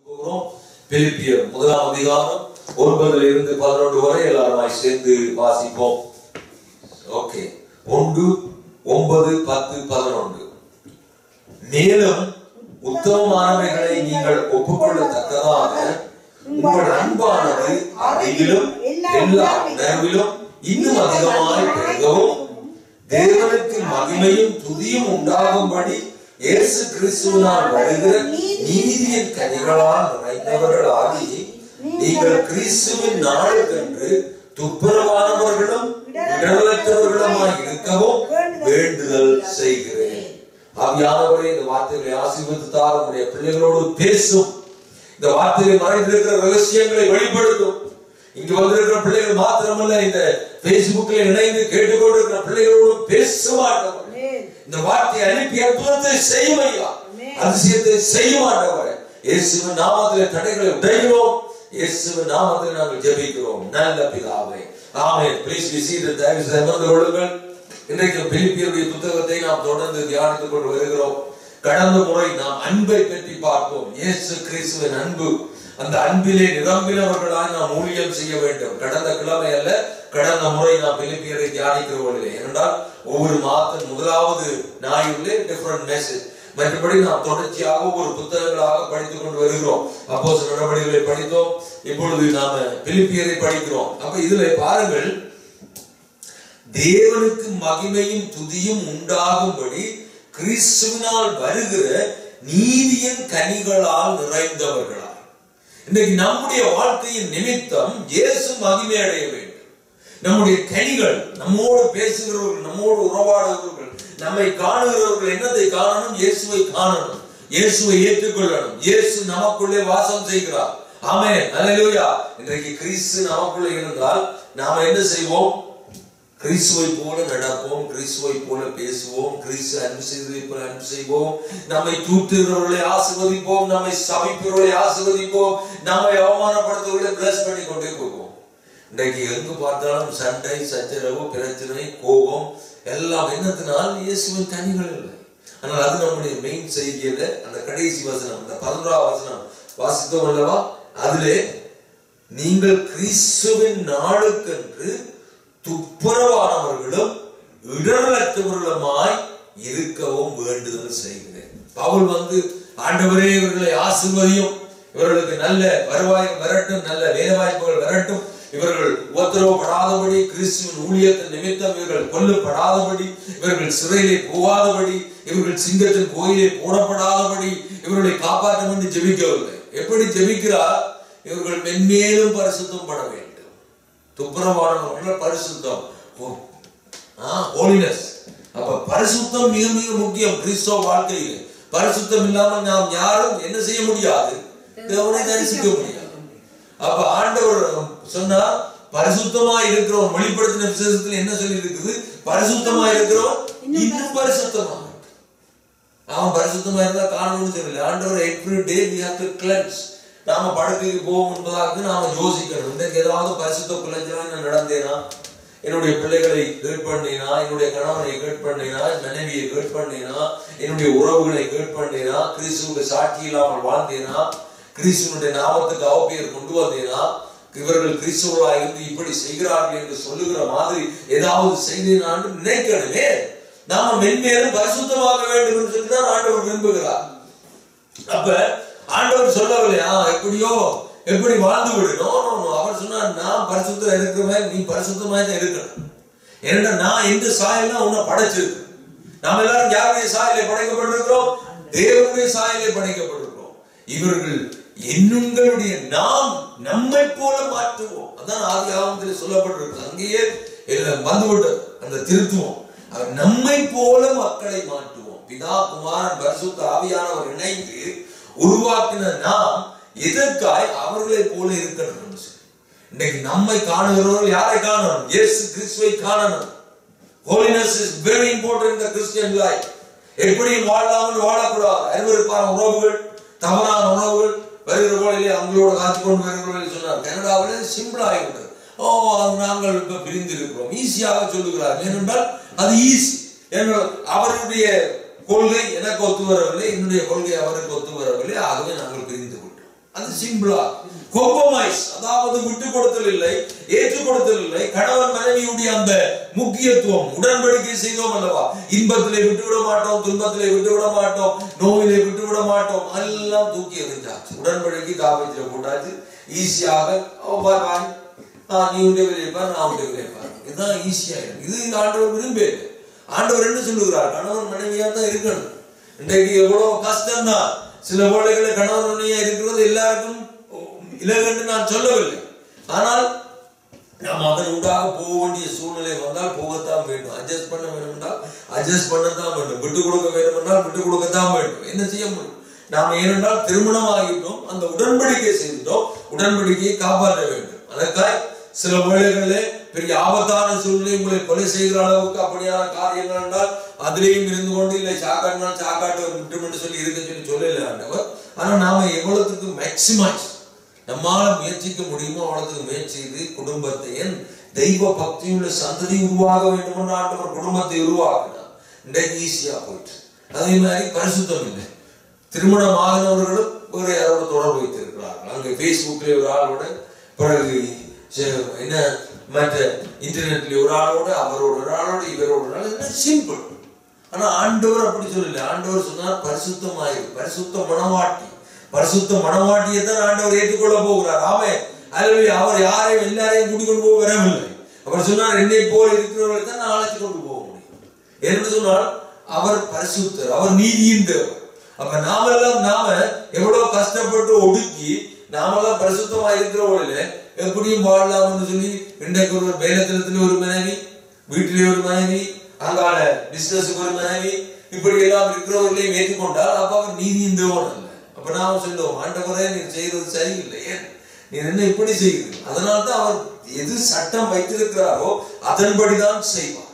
போகிறோம் பிலிப்பியர் முதலாம் அதிகாரம் ஒன்பதுல இருந்து பதினொன்று வரை எல்லாருமாய் சேர்ந்து வாசிப்போம் ஓகே ஒன்று ஒன்பது பத்து பதினொன்று மேலும் உத்தமமானவைகளை நீங்கள் ஒப்புக்கொள்ளத்தக்கதாக உங்கள் அன்பானது அறிவிலும் எல்லா உணர்விலும் இன்னும் அதிகமாய் பெருகவும் தேவனுக்கு மகிமையும் துதியும் உண்டாகும்படி இயேசு கிறிஸ்துவினால் வருகிற நீதியின் கனிகளால் நிறைந்தவர்களாகி நீங்கள் கிறிஸ்துவின் நாளுக்கென்று துப்புரவானவர்களும் இடரலற்றவர்களுமாய் இருக்கவும் வேண்டுதல் செய்கிறேன் ஆவியானவரே இந்த வார்த்தைகளை ஆசீர்வதித்தால் உங்களுடைய பிள்ளைகளோடு பேசும் இந்த வார்த்தையை மறைந்திருக்கிற ரகசியங்களை வெளிப்படுத்தும் இங்கு வந்திருக்கிற பிள்ளைகள் மாத்திரமல்ல இந்த பேஸ்புக்கில் இணைந்து கேட்டுக்கொண்டிருக்கிற பிள்ளைகளோடு பேச மாட்டவர் இந்த வார்த்தையை அனுப்பி அற்புதத்தை செய்யும் ஐயா அதிசயத்தை செய்ய மாட்டவர் இயேசுவின் நாமத்திலே தடைகளை உடைகிறோம் இயேசுவின் நாமத்தில் நாங்கள் ஜெபிக்கிறோம் நல்ல பிதாவே ஆமென் ப்ளீஸ் பி சீட்டட் தயவு செய்து அமர்ந்து கொள்ளுங்கள் இன்றைக்கு பிலிப்பியருடைய புத்தகத்தை நாம் தொடர்ந்து தியானித்துக் கொண்டு வருகிறோம் கடந்த முறை நாம் அன்பை பற்றி பார்த்தோம் இயேசு கிறிஸ்துவின் அன்பு அந்த அன்பிலே நிரம்பினவர்களாய் நாம் ஊழியம் செய்ய வேண்டும் கடந்த கிழமை அல்ல கடந்த முறை நாம் பிலிப்பியரை தியானிக்கிறவர்களே ஏனென்றால் ஒவ்வொரு மாதம் முதலாவது ஞாயிறிலே டிஃபரண்ட் மெசேஜ் மற்றபடி நாம் தொடர்ச்சியாக ஒரு புத்தகங்களாக படித்துக் கொண்டு வருகிறோம் அப்போ சில நடவடிக்கைகளை படித்தோம் இப்பொழுது நாம பிலிப்பியரை படிக்கிறோம் அப்ப இதுல பாருங்கள் தேவனுக்கு மகிமையும் துதியும் உண்டாகும்படி கிறிஸ்துவினால் வருகிற நீதியின் கனிகளால் நிறைந்தவர்களாய் இன்னைக்கு நம்முடைய வாழ்க்கையின் நிமித்தம் இயேசு மகிமை அடைய வேண்டும் நம்முடைய கனிகள் நம்மோடு பேசுகிறவர்கள் நம்மோடு உறவாடுகிறவர்கள் நம்மை காணுகிறவர்கள் என்னத்தை காணணும் இயேசுவை காணணும் இயேசுவை ஏற்றுக்கொள்ளணும் இயேசு நமக்குள்ளே வாசம் செய்கிறார் ஆமே அல்லேலூயா இன்றைக்கு கிறிஸ்து நமக்குள்ளே இருந்தால் நாம என்ன செய்வோம் கிறிஸ்துவை போல நடப்போம் கிறிஸ்துவை போல பேசுவோம் கிறிஸ்து அன்பு செய்வதை போல அன்பு செய்வோம் நம்மை தூற்றுகிறவர்களை ஆசிர்வதிப்போம் நம்மை சபிப்பவர்களை ஆசிர்வதிப்போம் நம்மை அவமானப்படுத்துவர்களை பிளஸ் பண்ணி கொண்டே போவோம் இன்றைக்கு எங்கு பார்த்தாலும் சண்டை சச்சரவு பிரச்சனை கோபம் எல்லாம் என்னத்தினால் இயேசுவின் கனிகள் இல்லை ஆனால் அது நம்முடைய மெயின் செய்தியில அந்த கடைசி வசனம் அந்த பதினோராவது வசனம் வாசித்தோம் அல்லவா அதிலே நீங்கள் கிறிஸ்துவின் நாளுக்கென்று துப்புரவானவர்களும் இடரலற்றவர்களுமாய் இருக்கவும் வேண்டுதல் செய்கிறேன் பவுல் வந்து ஆண்டவரே இவர்களை ஆசிர்வதியும் இவர்களுக்கு நல்ல வருவாய் வரட்டும் நல்ல வேலை வாய்ப்புகள் வரட்டும் இவர்கள் உத்தரவுப்படாதபடி கிறிஸ்துவின் ஊழியத்தின் நிமித்தம் இவர்கள் கொல்லப்படாதபடி இவர்கள் சிறையிலே போகாதபடி இவர்கள் சிங்கத்தின் கோயிலே போடப்படாதபடி இவர்களை காப்பாற்றும் என்று ஜெபிக்கவில்லை எப்படி ஜெபிக்கிறார் இவர்கள் மென்மேலும் பரிசுத்தம் பட வேண்டும் துப்புரவானவர்கள் பரிசுத்தம் ஹோலினஸ் அப்ப பரிசுத்தம் மிக மிக முக்கியம் கிறிஸ்தவ வாழ்க்கையில் பரிசுத்தம் இல்லாமல் நாம் யாரும் என்ன செய்ய முடியாது தேவனை தரிசிக்க முடியாது அப்ப ஆண்டவர் சொன்னா பரிசுத்தமா இருக்கிறவன் வெளிப்படுத்தின விசேஷத்துல என்ன சொல்லி இருக்குது பரிசுத்தமா இருக்கிறவன் இன்னும் பரிசுத்தமா அவன் பரிசுத்தமா இருந்தா காணணும்னு தெரியல ஆண்டவர் every day we have to cleanse நாம படுக்கைக்கு போகும் என்பதாக நாம யோசிக்கணும் இன்றைக்கு ஏதாவது பரிசுத்த குலைஞ்சலா நான் நடந்தேனா என்னுடைய பிள்ளைகளை கேட் பண்ணேனா என்னுடைய கணவனை கேட் பண்ணேனா மனைவியை கேட் பண்ணேனா என்னுடைய உறவுகளை கேட் பண்ணேனா கிறிஸ்துவுக்கு சாட்சி இல்லாமல் வாழ்ந்தேனா கிறிஸ்துவனுடைய நாமத்துக்கு அவப்பெயர் கொண்டு வந்தேனா இவர்கள் கிறிஸ்துவர்களாக இருந்து இப்படி செய்கிறார்கள் என்று சொல்லுகிற மாதிரி ஏதாவது செய்தேனான்னு நினைக்கணுமே நாம மென்மேலும் பரிசுத்தமாக வேண்டும் என்று சொல்லிதான் ஆண்டவர் விரும்புகிறார் அப்ப ஆண்டவர் சொல்லவில்லையா எப்படியோ எப்படி வாழ்ந்து விடணும் அவர் சொன்னார் நான் பரிசுத்தம் இருக்கிறவன் நீ பரிசுத்தமாக தான் இருக்கணும் ஏன்னா நான் எந்த சாயலாம் உன்னை படைச்சிருக்கு நாம் எல்லாரும் யாருடைய சாயலை படைக்கப்பட்டிருக்கிறோம் தேவனுடைய சாயலை படைக்கப்பட்டிருக்கிறோம் இவர்கள் என்னுங்களுடைய நாம் நம்மை போல மாற்றுவோம் அதான் ஆதி ஆகமத்தில் சொல்லப்பட்டிருக்கு அங்கேயே வந்துவிட்டது அந்த திருத்துவம் அவர் நம்மை போல மக்களை மாற்றுவோம் பிதா குமாரன் பரிசுத்த ஆவியானவர் இணைந்து உருவாக்கின நாம் எதற்காய் அவர்களை போல இருக்கணும் இன்னைக்கு நம்மை காணுகிறவர்கள் யாரை காணணும் இயேசு கிறிஸ்துவை காணணும் ஹோலினஸ் இஸ் வெரி இம்பார்ட்டன்ட் இந்த கிறிஸ்டியன் லைஃப் எப்படி வாழலாம்னு வாழக்கூடாது அருவருப்பான உறவுகள் தவறான உறவுகள் வருகிற போலிலே அவங்களோட காத்து கொண்டு வருகிறவர்கள் சொன்னார் கனடாவில் சிம்பிள் ஆகிவிட்டது ஓ நாங்கள் இப்ப பிரிந்து இருக்கிறோம் ஈஸியாக சொல்லுகிறார் ஏனென்றால் அது ஈஸி அவருடைய கொள்கை எனக்கு ஒத்து வரவில்லை என்னுடைய கொள்கை அவருக்கு ஒத்து வரவில்லை ஆகவே நாங்கள் பிரிந்து விட்டோம் அது சிம்பிளா compromise அதாவது விட்டு கொடுத்தல் இல்லை ஏற்றுக் கொடுத்தல் இல்லை கணவன் மனைவியுடைய அந்த முக்கியத்துவம் உடன்படிக்கை செய்தோம் அல்லவா இன்பத்திலே விட்டு விட மாட்டோம் துன்பத்திலே விட்டு விட மாட்டோம் நோயிலே விட்டு விட மாட்டோம் எல்லாம் தூக்கி எறிஞ்சாச்சு உடன்படிக்கை காப்பீட்டில் போட்டாச்சு ஈஸியாக அவன் பார் வாய். ஆ, நீ உடைய விளைப்பார் நான் உடைய விளைப்பார் இதுதான் ஈஸியா இருக்கு இது ஆண்டவர் விரும்பி ஆண்டவர் என்ன சொல்லுகிறார் கணவன் மனைவியா தான் இருக்கணும் இன்றைக்கு எவ்வளவு கஷ்டம் தான் சில வேளைகளை கணவன் மனைவியா இருக்கிறது எல்லாருக்கும் இலகன்று நான் சொல்லவில்லை ஆனால் நாம் அதன் உண்டாக போக வேண்டிய சூழ்நிலை வந்தால் போகத்தான் வேண்டும் அட்ஜஸ்ட் பண்ண வேண்டும் என்றால் அட்ஜஸ்ட் பண்ணத்தான் வேண்டும் விட்டு கொடுக்க வேண்டும் என்றால் விட்டு கொடுக்கத்தான் வேண்டும் என்ன செய்ய முடியும் நாம் ஏனென்றால் திருமணம் ஆகிட்டோம் அந்த உடன்படிக்கை செய்துட்டோம் உடன்படிக்கையை காப்பாற்ற வேண்டும் அதற்காய் சில வேளைகளிலே பெரிய ஆபத்தான சூழ்நிலை உங்களை கொலை செய்கிற அளவுக்கு அப்படியான காரியங்கள் என்றால் அதிலேயும் இருந்து கொண்டு இல்லை சாக்காட்டினால் சாக்காட்டு விட்டும் என்று சொல்லி இருக்க சொல்லி சொல்லல ஆண்டவர் ஆனா நாம எவ்வளவுக்கு மேக்சிமைஸ் நம்மால முயற்சிக்க முடியுமோ அவ்வளவுக்கு முயற்சி செய்து குடும்பத்தையும் தெய்வ பக்தியுள்ள சந்ததி உருவாக வேண்டும் என்று ஆண்டவர் குடும்பத்தை உருவாக்கினார் இன்றைக்கு ஈஸியா போயிட்டு அதே மாதிரி பரிசுத்தம் இல்லை திருமணம் ஆகினவர்களும் வேறு யாரோட தொடர்பு வைத்திருக்கிறார்கள் அங்கே ஃபேஸ்புக்ல ஒரு ஆளோட பிறகு சே- என்ன மற்ற இன்டர்நெட்ல ஒரு ஆளோட அவரோட ஒரு ஆளோட இவரோட ஒரு ஆள் சிம்பிள் ஆனா ஆண்டவர் அப்படி சொல்லல ஆண்டவர் சொன்னார் பரிசுத்தமாயிரு பரிசுத்த மனவாட்டி பரிசுத்த மனவாட்டியை தான் ஆண்டவர் ஏற்றுக்கொள்ள போகிறார் ஆமே அல்லது அவர் யாரையும் எல்லாரையும் கூட்டிக் கொண்டு போக வரவில்லை அவர் சொன்னார் என்னை போல் இருக்கிறவர்களை தான் நான் அழைத்து கொண்டு போக முடியும் என்று சொன்னால் அவர் பரிசுத்தர் அவர் நீதியின் தேவர் அப்ப நாமெல்லாம் நாம எவ்வளவு கஷ்டப்பட்டு ஒடுக்கி நாமெல்லாம் பரிசுத்தமா இருக்கிறவங்கள எப்படியும் வாழலாம்னு சொல்லி இன்றைக்கு ஒரு வேலைத்தளத்துல ஒரு மனைவி வீட்டிலே ஒரு மனைவி அங்கால பிசினஸுக்கு ஒரு மனைவி இப்படி எல்லாம் இருக்கிறவர்களையும் ஏற்றுக்கொண்டால் அப்ப அவர் நீதியின் தேவன் அல்ல அப்ப நாம சொல்லுவோம் ஆண்டவரே நீர் செய்யறது சரியில்லை ஏன் நீர் என்ன இப்படி செய்கிறீர்கள் அதனால தான் அவர் எது சட்டம் வைத்திருக்கிறாரோ அதன்படிதான் செய்வார்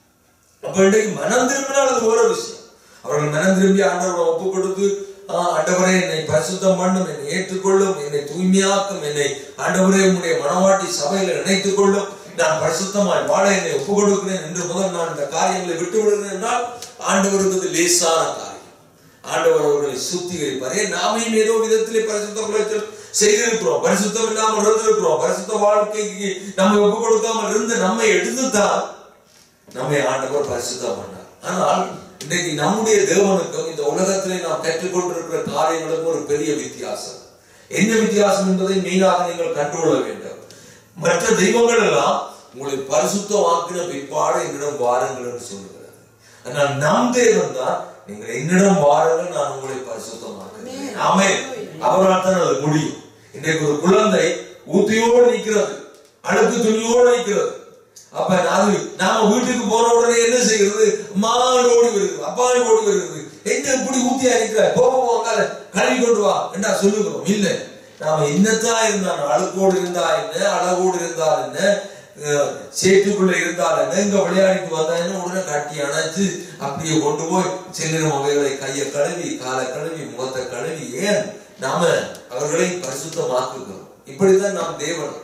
அப்ப இன்றைக்கு மனம் திரும்பினால் அது வேற விஷயம் அவர்கள் மனம் திரும்பி ஆண்டவரை ஒப்பு கொடுத்து "ஆ, ஆண்டவரே என்னை பரிசுத்தம் பண்ணும் என்னை ஏற்றுக்கொள்ளும் என்னை தூய்மையாக்கும் என்னை ஆண்டவரே உம்முடைய மனவாட்டி சபையில இணைத்துக் கொள்ளும் நான் பரிசுத்தமாய் வாழ என்னை ஒப்பு கொடுக்கிறேன் என்று முதல் நான் இந்த காரியங்களை விட்டு விடுகிறேன் என்றால் ஆண்டவருக்கு அது லேசான காரியம் ஆண்டவர் அவர்களை சுத்திகரிப்பார் ஏன் நாமையும் ஏதோ விதத்திலே பரிசுத்த குலைச்சல் செய்திருக்கிறோம் பரிசுத்தம் இல்லாமல் இருந்திருக்கிறோம் பரிசுத்த வாழ்க்கைக்கு நம்ம ஒப்பு கொடுக்காமல் இருந்து நம்மை எடுத்துத்தான் நம்மை ஆண்டவர் பரிசுத்தம் பண்ணார் ஆனால் இன்றைக்கு நம்முடைய தேவனுக்கும் இந்த உலகத்திலே நாம் கற்றுக்கொண்டிருக்கிற காரியங்களுக்கும் ஒரு பெரிய வித்தியாசம் என்ன வித்தியாசம் என்பதை மெயினாக நீங்கள் கண்டுகொள்ள வேண்டும் மற்ற தெய்வங்கள் எல்லாம் உங்களை பரிசுத்தமாக்கின பிற்பாடு என்னிடம் வாருங்கள் என்று சொல்லுகிறது ஆனால் நம் தேவன் தான் நீங்கள் என்னிடம் வாருங்கள் நான் உங்களை பரிசுத்தமாக்குகிறேன் ஆமே அவரால் தான் அது முடியும் இன்றைக்கு ஒரு குழந்தை ஊத்தியோடு நிற்கிறது அழுக்கு துணியோடு நிற்கிறது அப்ப அது நாம வீட்டுக்கு போன உடனே என்ன செய்கிறது அம்மாண்டு ஓடி வருகிறது அப்பாண்டு ஓடி வருகிறது எங்க இப்படி ஊத்தியா இருக்கிற போ போ, போ, உட்காரு, கழுவி கொண்டு வா என்றா சொல்லுகிறோம் இல்ல நாம என்னத்தான் இருந்தாலும் அழுக்கோடு இருந்தா என்ன அழகோடு இருந்தால் என்ன அஹ், சேற்றுக்குள்ள இருந்தால் என்ன இங்க விளையாடிட்டு வந்தா என்ன உடனே கட்டி அணைச்சு அப்படியே கொண்டு போய் செல்லிடும் அவைகளை கையை கழுவி காலை கழுவி முகத்தை கழுவி ஏன் நாம அவர்களை பரிசுத்தமாக்குகிறோம் இப்படிதான் நாம் தேவன்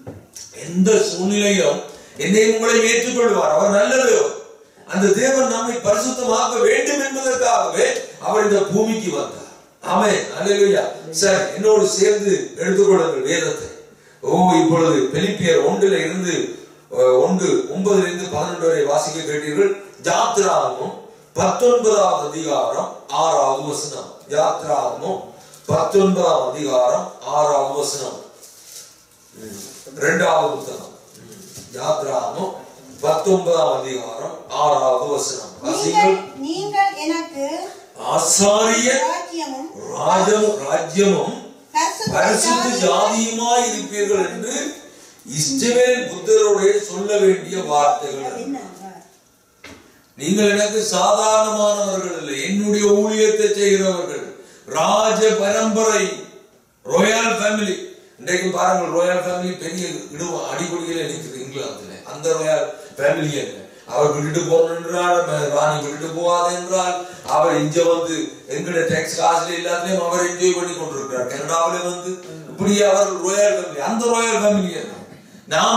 எந்த சூழ்நிலையிலும் என்னை உங்களை ஏற்றுக்கொள்வார் அவர் நல்லது அந்த தேவன் நம்மை பரிசுத்தமாக்க வேண்டும் என்பதற்காகவே அவர் இந்த பூமிக்கு வந்தார் ஆமே அல்லேலூயா சார் என்னோடு சேர்ந்து எடுத்துக்கொள்ளுங்கள் வேதத்தை ஓ இப்பொழுது பெலிப்பியர் ஒன்றுல இருந்து அஹ், ஒன்று ஒன்பதுல இருந்து பன்னெண்டு வரை வாசிக்க கேட்டீர்கள் ஜாத்ராகமும் பத்தொன்பதாவது அதிகாரம் ஆறாவது வசனம் யாத்ராகமும் பத்தொன்பதாம் அதிகாரம் ஆறாவது வசனம் இரண்டாவது புத்தகம் யாத்ராகமும் பத்தொன்பதாம் அதிகாரம் ஆறாவது வசனம் வாசிங்கள் நீங்கள் நீங்கள் எனக்கு ஆசாரிய ராஜ்யமும் ராஜம் ராஜ்யமும் பரிசுத்த பரிசுத்த ஜாதியும் ஜாதியுமாய் இருப்பீர்கள் என்று இஸ்ரவேல் புத்தரோட சொல்ல வேண்டிய வார்த்தைகள் என்ன? நீங்கள் எனக்கு சாதாரணமானவர்கள் இல்லை என்னுடைய ஊழியத்தை செய்கிறவர்கள் ராஜ பரம்பரை ராயல் ஃபேமிலி இன்றைக்கு பாருங்கள் ராயல் ஃபேமிலி பெரிய இடு அடிப்படையில நிற்குது இங்கிலாந்துல அந்த ராயல் ஃபேமிலி என்ன அவர் விட்டுட்டு போகணும் என்றால் ம- ராணி விட்டுட்டு போகாது என்றால் அவர் இங்க வந்து எங்களுடைய டேக்ஸ் காசுல எல்லாத்துலயும் அவர் என்ஜாய் பண்ணி கொண்டிருக்கிறார் கனடாவில வந்து இப்படி அவர் ராயல் ஃபேமிலி அந்த ராயல் ஃபேமிலி என்ன நாம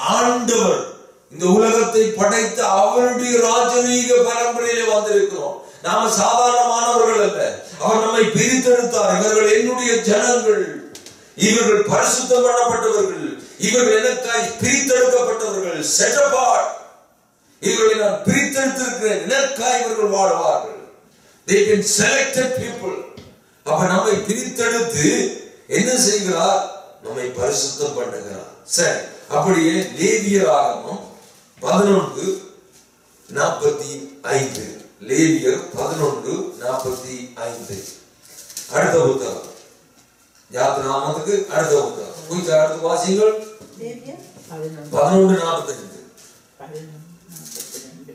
ஆண்டவர் இந்த உலகத்தை படைத்த அவருடைய ராஜரீக பரம்பரையிலே வந்திருக்கிறோம் நாம சாதாரணமானவர்கள் அல்ல அவர் நம்மை பிரித்தெடுத்தார் இவர்கள் என்னுடைய ஜனங்கள் இவர்கள் பரிசுத்தம் பண்ணப்பட்டவர்கள் இவர்கள் எனக்காய் பிரித்தெடுக்கப்பட்டவர்கள் செட்டபாட் இவர்களை நான் பிரித்தெடுத்திருக்கிறேன் எனக்காய் இவர்கள் வாழ்வார்கள் they can selected people அப்ப நம்மை பிரித்தெடுத்து என்ன செய்கிறார் நம்மை பரிசுத்தம் பண்ணுகிறார் சரி அப்படியே லேவியர் ஆகமம் பதினொன்று நாற்பத்தி ஐந்து லேவியர் பதினொன்று நாற்பத்தி ஐந்து அடுத்த புத்தகம் யாத்திராமத்துக்கு அடுத்த புத்தகம் கொஞ்சம் அடுத்து வாசிங்கள் லேவியர் பதினொன்று பதினொன்று நாற்பத்தஞ்சு பதினொன்று நாற்பத்தி ரெண்டு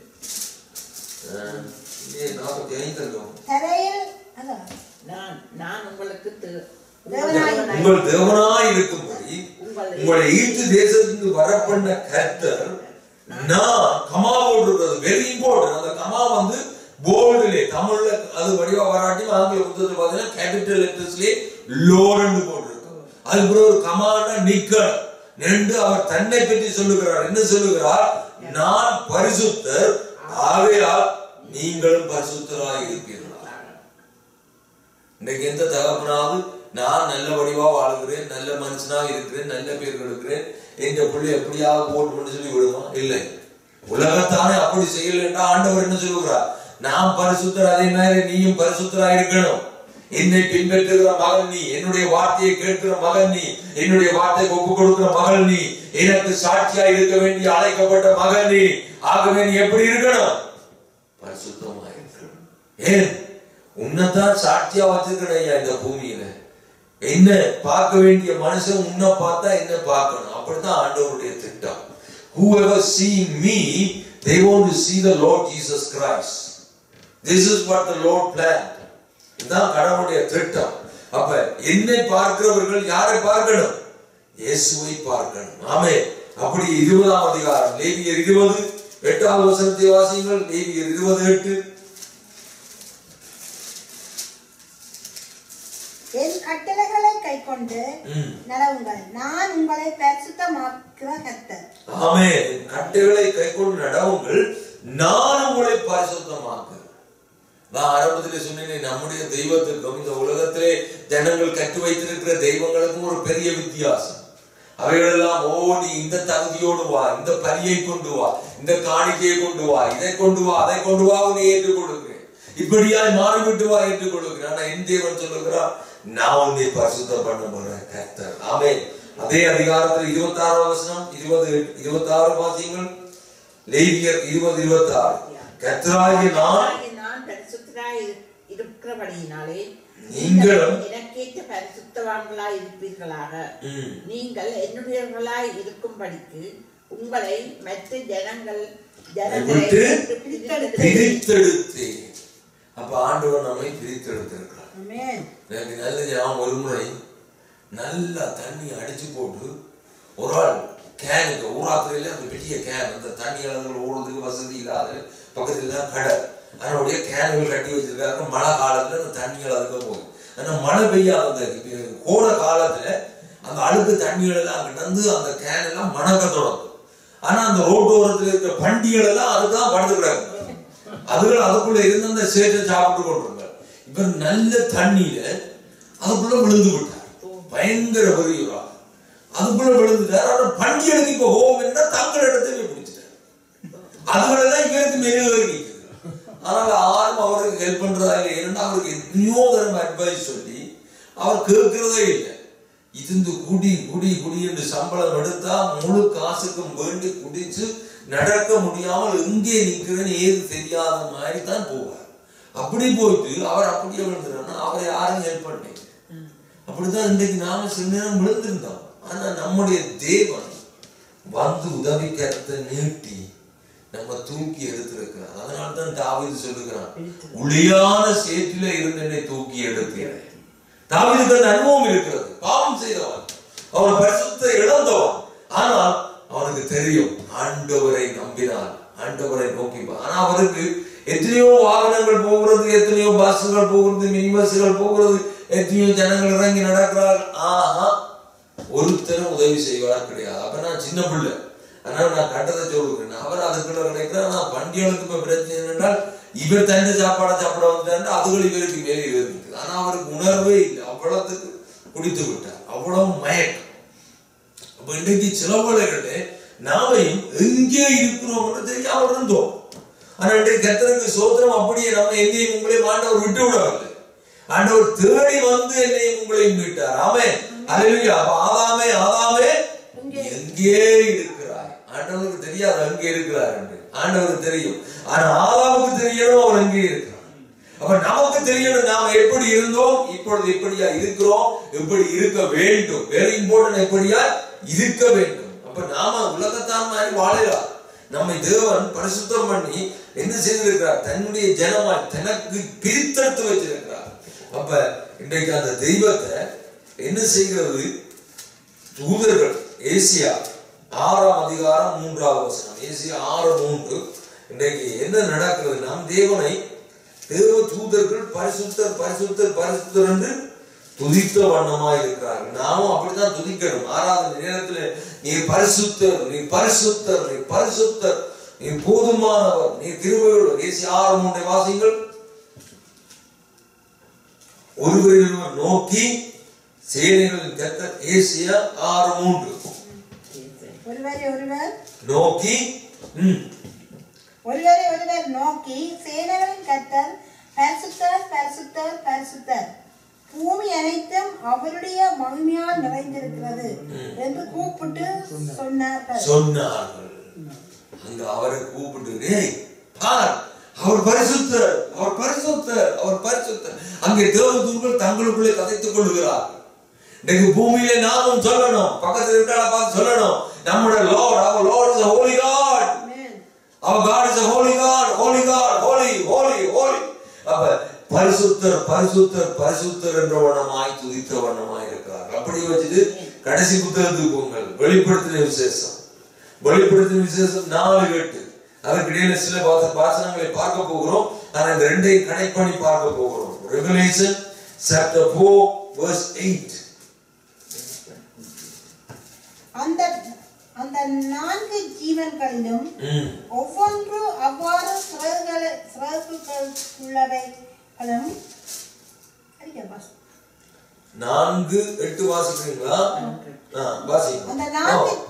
இங்கே நாற்பத்தி ஐந்து இருக்கும் தரையில் அதான் நான் நான் உங்களுக்கு தி- தேவனாய் உங்கள் தேவனாய் இருக்கும்படி உங்களை ஈட்டு தேசத்துக்கு வரப்பண்ண கர்த்தர் நான் கமா போட்டிருக்கிறது வெரி இம்பார்ட்டன்ட் அந்த கமா வந்து போல்டுலே தமிழ்ல அது வடிவா வராட்டியும் ஆங்கில புத்தகத்துல பாத்தீங்கன்னா கேபிட்டல் லெட்டர்ஸ்லயே லோரன்னு போட்டிருக்கு அதுக்கப்புறம் ஒரு கமாண்டா நிக்கல் நின்று அவர் தன்னை பற்றி சொல்லுகிறார் என்ன சொல்லுகிறார் நான் பரிசுத்தர் ஆகையால் நீங்களும் பரிசுத்தராய் இருப்பீர்களா இன்னைக்கு எந்த தகப்பனாவது நான் நல்ல வடிவா வாழ்கிறேன் நல்ல மனுஷனா இருக்கிறேன் நல்ல பேர் எடுக்கிறேன் எங்க பிள்ளை எப்படியாவது போட்டு பண்ணி சொல்லி விடுமா இல்லை உலகத்தானே அப்படி செய்யலன்னா ஆண்டவர் என்ன சொல்லுகிறார் நான் பரிசுத்தர் அதே மாதிரி நீயும் பரிசுத்தரா இருக்கணும் என்னை பின்பற்றுகிற மகன் நீ என்னுடைய வார்த்தையை கேட்கிற மகன் நீ என்னுடைய வார்த்தையை ஒப்பு கொடுக்கிற மகள் நீ எனக்கு சாட்சியா இருக்க வேண்டிய அழைக்கப்பட்ட மகன் நீ ஆகவே நீ எப்படி இருக்கணும் பரிசுத்தமா இருக்கணும் ஏன் உன்னைத்தான் சாட்சியா வச்சிருக்கணும் ஐயா இந்த பூமியில என்ன பார்க்க வேண்டிய மனுஷன் உன்னை பார்த்தா என்ன பார்க்கணும் அப்படித்தான் ஆண்டவருடைய திட்டம் whoever see me they want to see the lord jesus christ this is what the lord planned இதுதான் கடவுளுடைய திட்டம் அப்ப என்னை பார்க்கிறவர்கள் யாரை பார்க்கணும் இயேசுவை பார்க்கணும் ஆமே அப்படி இருபதாம் அதிகாரம் லேவியர் இருபது எட்டாவது வசனத்தை வாசியுங்கள் லேவியர் இருபது எட்டு என் கட்டளைகளை கைக்கொண்டு ம். நடவுங்கள் நான் உங்களை பரிசுத்தமாக்குற கர்த்தர் ஆமே கட்டைகளை கைக்கொண்டு நடவுங்கள் நான் உங்களை பரிசுத்தமாக்குறேன் நான் ஆரம்பத்திலே சொன்னேன் நம்முடைய தெய்வத்துக்கும் இந்த உலகத்திலே ஜனங்கள் கட்டி வைத்திருக்கிற தெய்வங்களுக்கும் ஒரு பெரிய வித்தியாசம் அவைகளெல்லாம் ஓ நீ இந்த தகுதியோடு வா இந்த பரியை கொண்டு வா இந்த காணிக்கையை கொண்டு வா இதை கொண்டு வா அதை கொண்டு வா உன்னை ஏற்றுக் கொடுக்கிறேன் இப்படியாய் மாறிவிட்டு வா ஏற்றுக் கொடுக்கிறேன் ஆனா என் தேவன் சொல்லுகிறான் நான் உன்னை பரிசுத்தம் பண்ண போறேன் கர்த்தர் ஆமே அதே அதிகாரத்தில் இருபத்தி ஆறாம் வசனம் இருபது இருபத்தி ஆறு வாசியங்கள் லேவியர் இருபது இருபத்தி ஆறு கர்த்தராகிய நான் ஆகிய நான் பரிசுத்தராய் இரு- இருக்கிறபடியினாலே நீங்களும் எனக்கேற்ற பரிசுத்தவான்களாய் இருப்பீர்களாக ம். நீங்கள் என்னுடையவர்களாய் இருக்கும்படிக்கு உங்களை மற்ற ஜனங்கள் விட்டு பிரித்தெடுத்து பிரித்தெடுத்தேன் அப்ப ஆண்டவர் நம்மை பிரித்தெடுத்திருக்கிறார் ஆமென் எனக்கு நல்ல ஞாபகம் ஒரு முறை நல்லா தண்ணி அடிச்சு போட்டு ஒரு ஆள் கேனுக்கு ஊராத்திரையில அந்த பெரிய கேன் அந்த தண்ணி அளவில் ஓடுறதுக்கு வசதி இல்லாத பக்கத்துல தான் கடை அதனுடைய கேன்கள் கட்டி வச்சிருக்காங்க மழை காலத்துல அந்த தண்ணிகள் அதுக்கு போகும் ஆனா மழை பெய்யாத அந்த இப்ப கோடை காலத்துல அந்த அழுக்கு தண்ணிகள் எல்லாம் அங்க வந்து அந்த கேன் எல்லாம் மணக்க தொடங்கும் ஆனா அந்த ரோட்டோரத்துல இருக்கிற பண்டிகள் எல்லாம் அதுதான் படுத்துக்கிறாங்க அதுகள் அதுக்குள்ள இருந்து அந்த சேற்றை சாப்பிட்டு கொண்டிருந்தார் இவர் நல்ல தண்ணியில அதுக்குள்ள விழுந்து விட்டார் பயங்கர பெரியவரா அதுக்குள்ள விழுந்துட்டார் ஆனா பண்டிகைக்கு இப்ப ஹோம் என்ன தங்கள் இடத்தை போய் பிடிச்சிட்டார் அதுகளெல்லாம் இவருக்கு மேலே நிற்குது ஆனால் யாரும் அவருக்கு ஹெல்ப் பண்றதா இல்லை ஏன்னா அவருக்கு எத்தனையோ தரம் அட்வைஸ் சொல்லி அவர் கேட்கிறதே இல்லை இருந்து குடி குடி குடி என்று சம்பளம் எடுத்தா முழு காசுக்கும் வேண்டி குடிச்சு நடக்க முடியாமல் எங்கே நிற்கிறேன்னு ஏது தெரியாத மாதிரி தான் போவார் அப்படி போயிட்டு அவர் அப்படியே விழுந்துறாருன்னா அவரை யாரும் ஹெல்ப் பண்ணல அப்படிதான் இன்றைக்கு நாம சில நேரம் விழுந்திருந்தோம் ஆனா நம்முடைய தேவன் வந்து உதவி கருத்தை நீட்டி நம்ம தூக்கி எடுத்திருக்கிறார் அதனால தான் தாவீது சொல்லுகிறான் உளியான சேற்றில இருந்து என்னை தூக்கி எடுக்கிறேன் தாவீதுக்கு அந்த அனுபவம் இருக்கிறது பாவம் செய்தவன் அவன் பரிசுத்த இழந்தவன் ஆனால் அவனுக்கு தெரியும் ஆண்டவரை நம்பினான் ஆண்டவரை நோக்கி பா- ஆனா அவருக்கு எத்தனையோ வாகனங்கள் போகிறது எத்தனையோ பஸ்ஸுகள் போகிறது மினி பஸ்ஸுகள் போகிறது எத்தனையோ ஜனங்கள் இறங்கி நடக்கிறார்கள் ஆஹா ஒருத்தரும் உதவி செய்வார் கிடையாது அப்ப நான் சின்ன பிள்ளை அதனால நான் கண்டதை சொல்லுகிறேன் அவர் அதுக்குள்ள கிடைக்கிறார் நான் பண்டிகைகளுக்கு இப்ப பிரச்சனை என்றால் இவர் தந்த சாப்பாடை சாப்பிட வந்துட்டாரு அதுகள் இவருக்கு மேலே இருக்கு ஆனா அவருக்கு உணர்வே இல்லை அவ்வளவுக்கு குடித்து விட்டார் அவ்வளவு மயக்கம் அப்ப இன்றைக்கு சில வேளைகளில் நாமையும் எங்கே இருக்கிறோம்னு தெரியாம இருந்தோம் ஆனா இன்றைக்கு கர்த்தருக்கு சோதனம் அப்படியே நம்ம என்னையும் உங்களையும் ஆண்டவர் விட்டு விடவில்லை ஆண்டவர் தேடி வந்து என்னையும் உங்களையும் மீட்டார் ஆமே அல்லேலூயா அப்ப ஆதாமே ஆதாமே எங்கே இருக்கிறாய் ஆண்டவருக்கு தெரியாது அங்கே இருக்கிறார் என்று ஆண்டவருக்கு தெரியும் ஆனா ஆதாமுக்கு தெரியணும் அவர் அங்கே இருக்கிறார் அப்ப நமக்கு தெரியணும் நாம எப்படி இருந்தோம் இப்பொழுது எப்படியா இருக்கிறோம் எப்படி இருக்க வேண்டும் வெரி இம்பார்ட்டன்ட் எப்படியா இருக்க வேண்டும் அப்ப நாம உலகத்தான் மாதிரி வாழலாம் நம்மை தேவன் பரிசுத்தம் பண்ணி என்ன செய்திருக்கிறார் தன்னுடைய ஜனமாய் தனக்கு பிரித்தெடுத்து வச்சிருக்கிறார் அப்ப இன்றைக்கு அந்த தெய்வத்தை என்ன செய்கிறது தூதர்கள் ஏசியா ஆறாம் அதிகாரம் மூன்றாவது வசனம் ஏசியா ஆறு மூன்று இன்றைக்கு என்ன நடக்கிறது நாம் தேவனை தேவ தூதர்கள் பரிசுத்தர் பரிசுத்தர் பரிசுத்தர் என்று துதித்த வண்ணமா இருக்கிறார்கள் நாமும் அப்படித்தான் துதிக்கணும் ஆறாவது நேரத்துல நீ பரிசுத்தர் நீ பரிசுத்தர் நீ பரிசுத்தர் நீ போதுமானவர் நீ கிருபையுள்ளவர் ஏசி ஆறு மூன்றை வாசிங்கள் ஒருவரில் நோக்கி சேனைகளின் கர்த்தர் ஏசியா ஆறு மூன்று ஒருவரை ஒருவர் நோக்கி ம், ஒருவரை ஒருவர் நோக்கி சேனைகளின் கர்த்தர் பரிசுத்தர் பரிசுத்தர் பரிசுத்தர் பூமி அனைத்தும் அவருடைய மகிமையால் நிறைந்திருக்கிறது என்று கூப்பிட்டு சொன்னார்கள் சொன்னார்கள் அங்க அவரை கூப்பிட்டு "டேய், பார் அவர் பரிசுத்தர் அவர் பரிசுத்தர் அவர் பரிசுத்தர் அங்கே தேவதூர்கள் தங்களுக்குள்ளே கதைத்துக் கொள்கிறார்கள் இன்னைக்கு பூமியில நாமும் சொல்லணும் பக்கத்துல இருக்கிற பார்த்து சொல்லணும் நம்முடைய லார்ட் அவர் Lord is holy God Amen. Our God is a holy God, holy God, holy, holy, holy. அப்ப பரிசுத்தர் பரிசுத்தர் பரிசுத்தர் என்ற வண்ணமாய் துதித்த வண்ணமாய் இருக்கிறார் அப்படி வச்சுட்டு கடைசி புத்தகத்துக்கு போங்கள் வெளிப்படுத்தின விசேஷம் வெளிப்படுத்தின விசேஷம் நாலு எட்டு அதற்கு இடையில சில வாச- வாசனங்களை பார்க்க போகிறோம் ஆனா இந்த ரெண்டையும் கனெக்ட் பண்ணி பார்க்க போகிறோம் regulation chapter four verse eight அந்த அந்த நான்கு ஜீவன்களிலும் ம் ஒவ்வொன்று அவ்வாறு சிறகுகளை சிறகுகள் உள்ளவைகளும் அடிக்க பாஸ். நான்கு எட்டு வாசிக்கிறீங்களா ஆ, வாசிங்க அந்த நான்கு ஆ.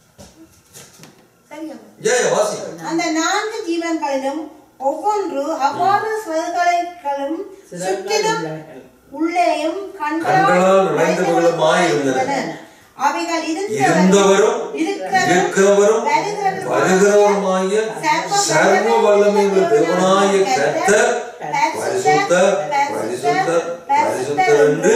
சரியா ஏ வாசிங்க அந்த நான்கு ஜீவன்களிலும் ஒவ்வொன்று அவ்வாறு சிறகுகளும் சுற்றிலும் உள்ளேயும் கண்களால் நிறைந்தவர்களுமாய் இருந்தன. அவைகள் இருந்தவரும் இருக்கிறவரும் வருகிறவருமாகிய சர்வ வல்லமையுள்ள தேவனாய கர்த்தர் பரிசுத்தர் பரிசுத்தர் பரிசுத்தர் என்று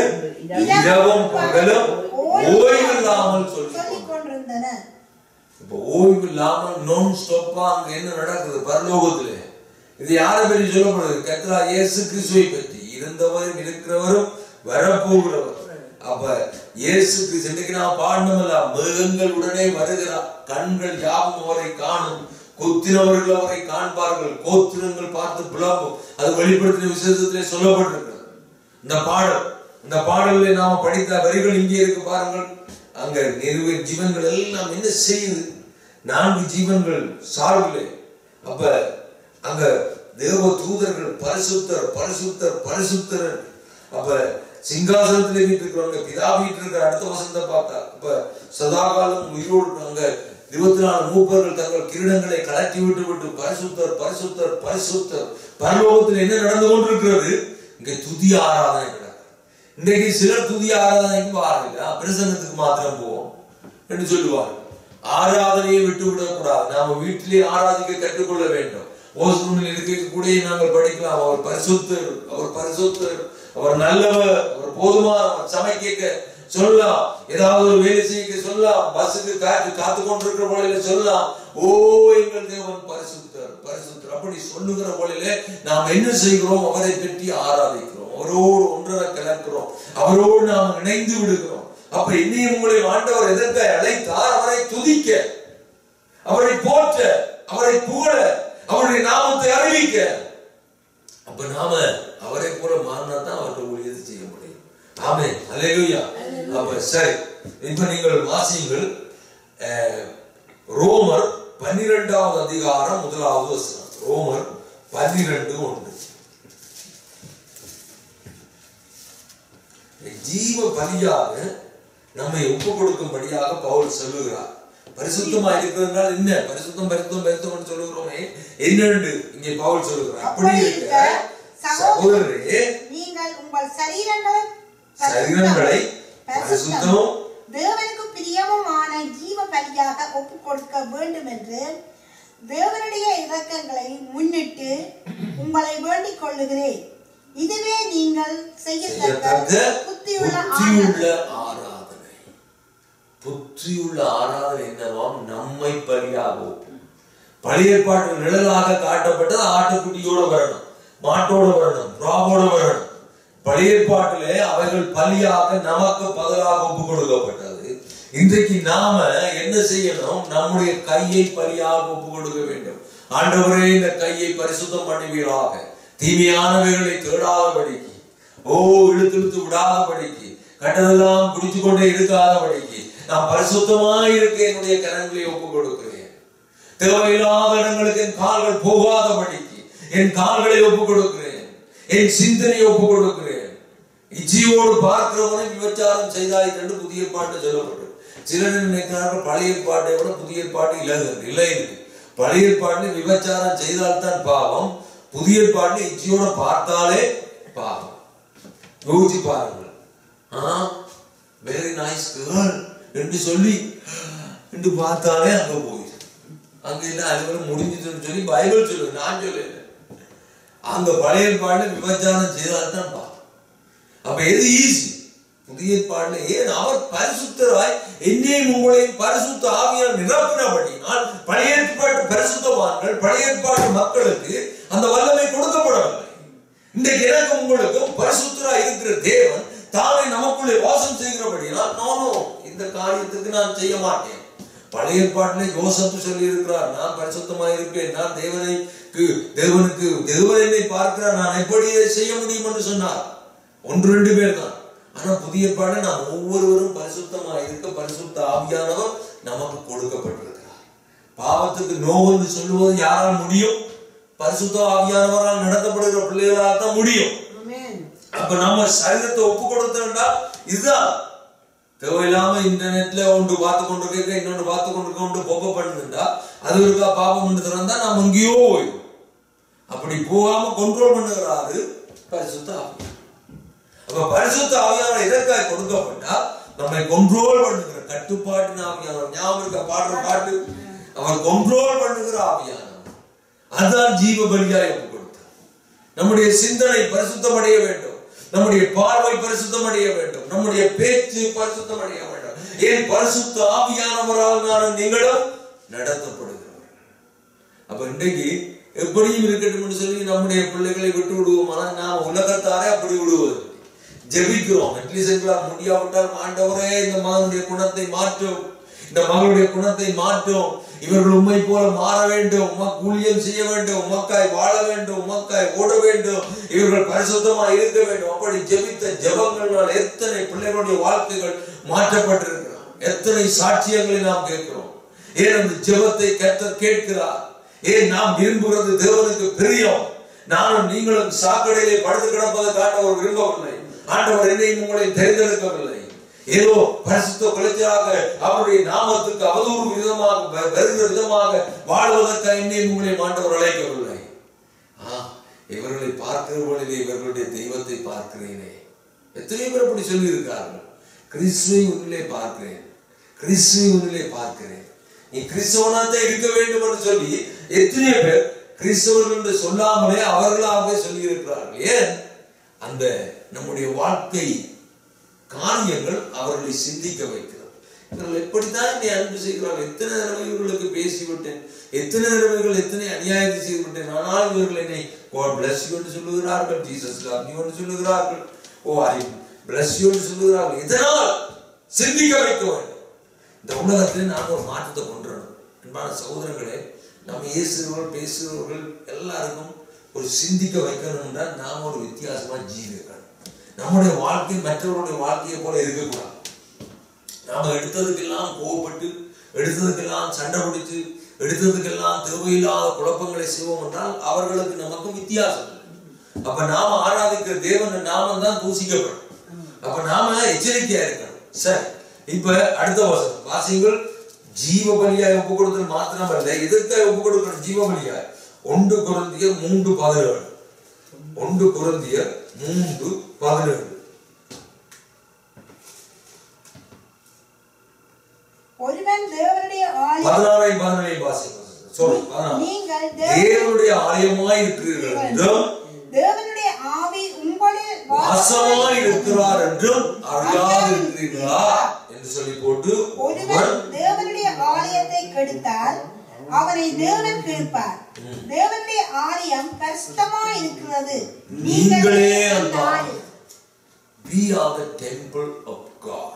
இரவும் பகலும் ஓய்வில்லாமல் சொல்லிக் சொல்லிக் கொண்டிருந்தன இப்ப ஓய்வு இல்லாமல் நான் ஸ்டாப்பா அங்க என்ன நடக்குது பரலோகத்திலே இது யாரை பற்றி சொல்லப்படுது கத்ரா இயேசு கிறிஸ்துவை பற்றி இருந்தவரும் இருக்கிறவரும் வரப்போகிறவர் அப்ப இயேசு கிறிஸ்து இன்னைக்கு நான் பாடணுமல்ல மிருகங்கள் உடனே வருகிறார் கண்கள் யாவும் அவரை காணும் கொத்தினவர்கள் அவரை காண்பார்கள் கோத்திரங்கள் பார்த்து புலம்பும் அது வெளிப்படுத்தின விசேஷத்திலே சொல்லப்பட்டிருக்கிறது இந்த பாடல் இந்த பாடலில் நாம படித்த வரிகள் இங்கே இருக்கு பாருங்கள் அங்க நிறுவ ஜீவன்கள் எல்லாம் என்ன செய்யுது நான்கு ஜீவன்கள் சார்பிலே அப்ப அங்க தேவ தூதர்கள் பரிசுத்தர் பரிசுத்தர் பரிசுத்தர் அப்ப சிங்காசனத்தில் இருக்கிறவங்க பிதா வீட்டு இருக்கிற அடுத்த வசந்த பார்த்தா அப்ப சதாகாலம் உயிரோடு அங்க இருபத்தி நாலு மூப்பர்கள் தங்கள் கிரீடங்களை கலட்டி விட்டு விட்டு பரிசுத்தர் பரிசுத்தர் பரிசுத்தர் பரலோகத்தில் என்ன நடந்து கொண்டிருக்கிறது இங்க துதி ஆராதனை நடக்குது இன்றைக்கு சிலர் துதி ஆராதனைக்கு வாரதில்லை பிரசங்கத்துக்கு மாத்திரம் போவோம் என்று சொல்லுவார்கள் ஆராதனையை விட்டு விடக்கூடாது நாம வீட்டிலே ஆராதிக்க கற்றுக்கொள்ள வேண்டும் ஓசூனில் இருக்க கூட நாங்கள் படிக்கலாம் அவர் பரிசுத்தர் அவர் பரிசுத்தர் அவர் நல்லவர் அவர் போதுமானவர் சமைக்க சொல்லலாம் ஏதாவது ஒரு வேலை செய்ய சொல்லலாம் பஸ்ஸுக்கு காத்து காத்து கொண்டிருக்கிற போல சொல்லலாம் ஓ எங்கள் தேவன் பரிசுத்தர் பரிசுத்தர் அப்படி சொல்லுகிற போலிலே நாம் என்ன செய்கிறோம் அவரை பற்றி ஆராதிக்கிறோம் அவரோடு ஒன்றரை கலக்கிறோம் அவரோடு நாம் இணைந்து விடுகிறோம் அப்ப இன்னையும் உங்களை ஆண்டவர் எதற்காக அழைத்தார் அவரை துதிக்க அவரை போற்ற அவரை புகழ அவருடைய நாமத்தை அறிவிக்க அப்ப நாம அவரை போல மாறினா தான் அவர்கிட்ட ஊழியத்தை செய்ய முடியும் ஆமே அல்லேலூயா அப்ப சரி இப்ப நீங்கள் வாசியுங்கள் அஹ், ரோமர் பன்னிரெண்டாவது அதிகாரம் முதலாவது வசனம் ரோமர் பன்னிரண்டு உண்டு ஜீவ பலியாக நம்மை ஒப்பு கொடுக்கும்படியாக பவுல் சொல்லுகிறார் பரிசுத்தமா இருக்கிறதுனால என்ன பரிசுத்தம் பரிசுத்தம் பரிசுத்தம் சொல்லுகிறோமே என்னண்டு இங்கே பவுல் சொல்லுகிறார் அப்படி இருக்க சகோதரரே நீங்கள் உங்கள் சரீரங்களை சரீரங்களை பரிசுத்தமும் பரிசுத்தமும் தேவனுக்கு பிரியமுமான ஜீவ பலியாக ஒப்பு கொடுக்க வேண்டும் என்று தேவனுடைய இரக்கங்களை முன்னிட்டு உங்களை வேண்டிக் கொள்ளுகிறேன் இதுவே நீங்கள் செய்யத்தக்க செய்யத்தக்க புத்தியுள்ள புத்தியுள்ள ஆராதனை. ஆராதனை புத்தியுள்ள ஆராதனை என்னவாம் நம்மை பலியாகும் பழைய பாட்டு நிழலாக காட்டப்பட்டது ஆட்டுக்குட்டியோட வரணும் மாட்டோட வரணும் ராவோட வரணும் பழைய பாட்டிலே அவைகள் பலியாக நமக்கு பதிலாக ஒப்பு கொடுக்கப்பட்டது இன்றைக்கு நாம என்ன செய்யணும் நம்முடைய கையை பலியாக ஒப்பு கொடுக்க வேண்டும் ஆண்டவரே இந்த கையை பரிசுத்தம் பண்ணுவீராக தீமையானவைகளை தேடாதபடிக்கு ஓ இழுத்து இழுத்து விடாதபடிக்கு கட்டதெல்லாம் குடிச்சு கொண்டே இருக்காதபடிக்கு நான் பரிசுத்தமாய் இருக்க என்னுடைய கரங்களை ஒப்பு கொடுக்கிறேன் தேவையில்லாத இடங்களுக்கு என் கால்கள் போகாதபடிக்கு என் கால்களை ஒப்பு கொடுக்கிறேன் என் சிந்தனையை ஒப்பு கொடுக்கிறேன் இச்சியோடு பார்க்கிறவனை விபச்சாரம் செய்தாய் என்று புதிய பாட்டு சொல்லப்பட்டு சிலர் நினைக்கிறார்கள் பழைய பாட்டை விட புதிய பாட்டு இல்லை இல்லை இருக்கு பழைய பாட்டு விபச்சாரம் செய்தால்தான் பாவம் புதிய பாட்டு இச்சியோட பார்த்தாலே பாவம் யோசிச்சு பாருங்கள் ஆ வெரி நைஸ் கேர்ள் என்று சொல்லி என்று பார்த்தாலே அங்க போயிடும் அங்க இல்ல அலுவலம் முடிஞ்சதுன்னு சொல்லி பைபிள் சொல்லுது நான் சொல்லல அந்த பழைய பாடல விபச்சாரம் செய்தால்தான் பாவம் அப்ப எது ஈஸி புதிய பாடல ஏன் அவர் பரிசுத்தராய் என்னையும் உங்களையும் பரிசுத்த ஆவியால் நிரப்பினபடினால் பழைய ஏற்பாட்டு பரிசுத்தவான்கள் பழைய ஏற்பாட்டு மக்களுக்கு அந்த வல்லமை கொடுக்கப்படவில்லை இன்றைக்கு எனக்கு உங்களுக்கும் பரிசுத்தராய் இருக்கிற தேவன் தானே நமக்குள்ளே வாசம் செய்கிறபடியால் நானும் இந்த காரியத்துக்கு நான் செய்ய மாட்டேன் பழைய ஏற்பாட்டிலே யோசப்பு சொல்லி இருக்கிறார் நான் பரிசுத்தமாய் இருப்பேன் நான் தேவனைக்கு தேவனுக்கு தேவன் என்னை பார்க்கிறார் நான் எப்படி இதை செய்ய முடியும் என்று சொன்னார் ஒன்று ரெண்டு பேர் தான் ஆனா புதிய ஏற்பாடு நாம் ஒவ்வொருவரும் பரிசுத்தமாய் இருக்க பரிசுத்த ஆவியானவர் நமக்கு கொடுக்கப்பட்டிருக்கிறார் பாவத்துக்கு நோவென்று சொல்லுவது யாரால் முடியும் பரிசுத்த ஆவியானவரால் நடத்தப்படுகிற பிள்ளைகளால் தான் முடியும் ஆமென். அப்ப நம்ம சரீரத்தை ஒப்பு கொடுத்தோம்னா இதுதான் தேவையில்லாம இன்டர்நெட்ல ஒன்று பார்த்து கொண்டு இருக்க இன்னொன்று பார்த்து கொண்டு இருக்க ஒன்று பொப்ப பண்ணுதுண்டா அது இருக்கா பாப்பம் பண்ணு திறந்தா நம்ம எங்கேயோ போயிடும் அப்படி போகாம கண்ட்ரோல் பண்ணுகிறாரு பரிசுத்த ஆவியானவர் அப்ப பரிசுத்த ஆவியானவர் எதற்காக கொடுக்கப்பட்டா நம்மை கண்ட்ரோல் பண்ணுகிற கட்டுப்பாட்டு ஆவியானவர் ஞாபகம் இருக்க பாடுற பாட்டு அவர் கண்ட்ரோல் பண்ணுகிற ஆவியானவர் அதுதான் ஜீவ பலியாய் ஒப்பு கொடுத்தார் நம்முடைய சிந்தனை பரிசுத்தம் அடைய வேண்டும் நம்முடைய பார்வை பரிசுத்தம் அடைய வேண்டும் நம்முடைய பேச்சு பரிசுத்தம் அடைய வேண்டும் ஏன் பரிசுத்த ஆவியானவரால் நான் நீங்களும் நடத்தப்படுகிறவர்கள் அப்ப இன்றைக்கு எப்படியும் இருக்கட்டும் சொல்லி நம்முடைய பிள்ளைகளை விட்டு விடுவோமானா நாம் உலகத்தாரே அப்படி விடுவது ஜெபிக்கிறோம் அட்லீஸ்ட் எங்களால் முடியாவிட்டால் ஆண்டவரே இந்த மகனுடைய குணத்தை மாற்றும் இந்த மகளுடைய குணத்தை மாற்றும் இவர்கள் உண்மை போல மாற வேண்டும் உமக்கு ஊழியம் செய்ய வேண்டும் உமக்காய் வாழ வேண்டும் உமக்காய் ஓட வேண்டும் இவர்கள் பரிசுத்தமா இருக்க வேண்டும் அப்படி ஜெபித்த ஜெபங்களால் எத்தனை பிள்ளைகளுடைய வாழ்க்கைகள் மாற்றப்பட்டிருக்கிறார் எத்தனை சாட்சியங்களை நாம் கேட்கிறோம் ஏன் அந்த ஜெபத்தை கர்த்தர் கேட்கிறார் ஏன் நாம் விரும்புகிறது தேவனுக்கு பிரியம் நானும் நீங்களும் சாக்கடையிலே படுத்து கிடப்பதற்கு ஆண்டவர் விரும்பவில்லை ஆண்டவர் என்னையும் உங்களை தேர்ந்தெடுக்கவில்லை ஏதோ பரிசுத்த குலைச்சலாக அவருடைய நாமத்துக்கு அவதூறு விதமாக வ- வருகிற விதமாக வாழ்வதற்கு என்னையும் உங்களை ஆண்டவர் அழைக்கவில்லை ஆ, இவர்களை பார்க்கிறவர்களிலே இவர்களுடைய தெய்வத்தை பார்க்கிறேனே எத்தனை பேர் அப்படி சொல்லி இருக்கார்கள் கிறிஸ்துவை உன்னிலே பார்க்கிறேன் கிறிஸ்துவை உன்னிலே பார்க்கிறேன் நீ கிறிஸ்தவனாத்தான் இருக்க வேண்டும் என்று சொல்லி எத்தனை பேர் கிறிஸ்தவர்கள் என்று சொல்லாமலே அவர்களாகவே சொல்லி இருக்கிறார்கள் ஏன் அந்த நம்முடைய வாழ்க்கை காரியங்கள் அவர்களை சிந்திக்க வைக்கிறது இவர்கள் எப்படித்தான் என்னை அன்பு செய்கிறார்கள் எத்தனை தடவை இவர்களுக்கு பேசிவிட்டேன் எத்தனை தடவைகள் எத்தனை அநியாயத்தை செய்து விட்டேன் ஆனால் இவர்கள் என்னை God bless you என்று சொல்லுகிறார்கள் ஜீசஸ் love you என்று சொல்லுகிறார்கள் ஓ ஐ bless you என்று சொல்லுகிறார்கள் இதனால் சிந்திக்க வைக்க வேண்டும் இந்த உலகத்தில் நாம் ஒரு மாற்றத்தை கொண்டு வரணும் அன்பான சகோதரர்களே நம்ம இயேசுகிறவர்கள் பேசுகிறவர்கள் எல்லாருக்கும் ஒரு சிந்திக்க வைக்கணும்னா நாம் ஒரு வித்தியாசமா ஜீவிக்கணும் நம்முடைய வாழ்க்கை மற்றவருடைய வாழ்க்கையை போல இருக்கக்கூடாது நாம எடுத்ததுக்கெல்லாம் கோவப்பட்டு எடுத்ததுக்கெல்லாம் சண்டை பிடிச்சு எடுத்ததுக்கெல்லாம் தேவையில்லாத குழப்பங்களை செய்வோம் என்றால் அவர்களுக்கு நமக்கு வித்தியாசம் இல்லை. அப்ப நாம ஆராதிக்கிற தேவன் நாமம் தான் தூசிக்கப்படும் அப்ப நாம எச்சரிக்கையா இருக்கணும் சரி இப்ப அடுத்த வசனம் வாசிங்கள் ஜீவ பலியாய் ஒப்பு கொடுத்தல் மாத்திரம் அல்ல எதற்காக ஒப்பு கொடுக்கணும் ஜீவ பலியாய் ஒன்று குருந்தியர் மூன்று பதினேழு ஒன்று குருந்தியர் மூன்று பதினேழு ஒருவன் தேவனுடைய ஆலயம் பதினாறையும் பதினேழையும் வாசிங்க சொல்லு பதினாறு நீங்கள் தேவ- தேவனுடைய ஆலயமாய் இருக்கிறீர்கள் என்றும் தேவனுடைய ஆவி உங்களில் வாசமாய் இருக்கிறார் என்றும் அறியாது இருக்கிறீர்களா என்று சொல்லி போட்டு ஒருவன் ஒருவன் தேவனுடைய ஆலயத்தை கெடுத்தால் அவனை தேவன் கெடுப்பார் தேவனுடைய ஆலயம் கஷ்டமாய் இருக்கிறது நீங்களே அந்த ஆலயம். we are the temple of God.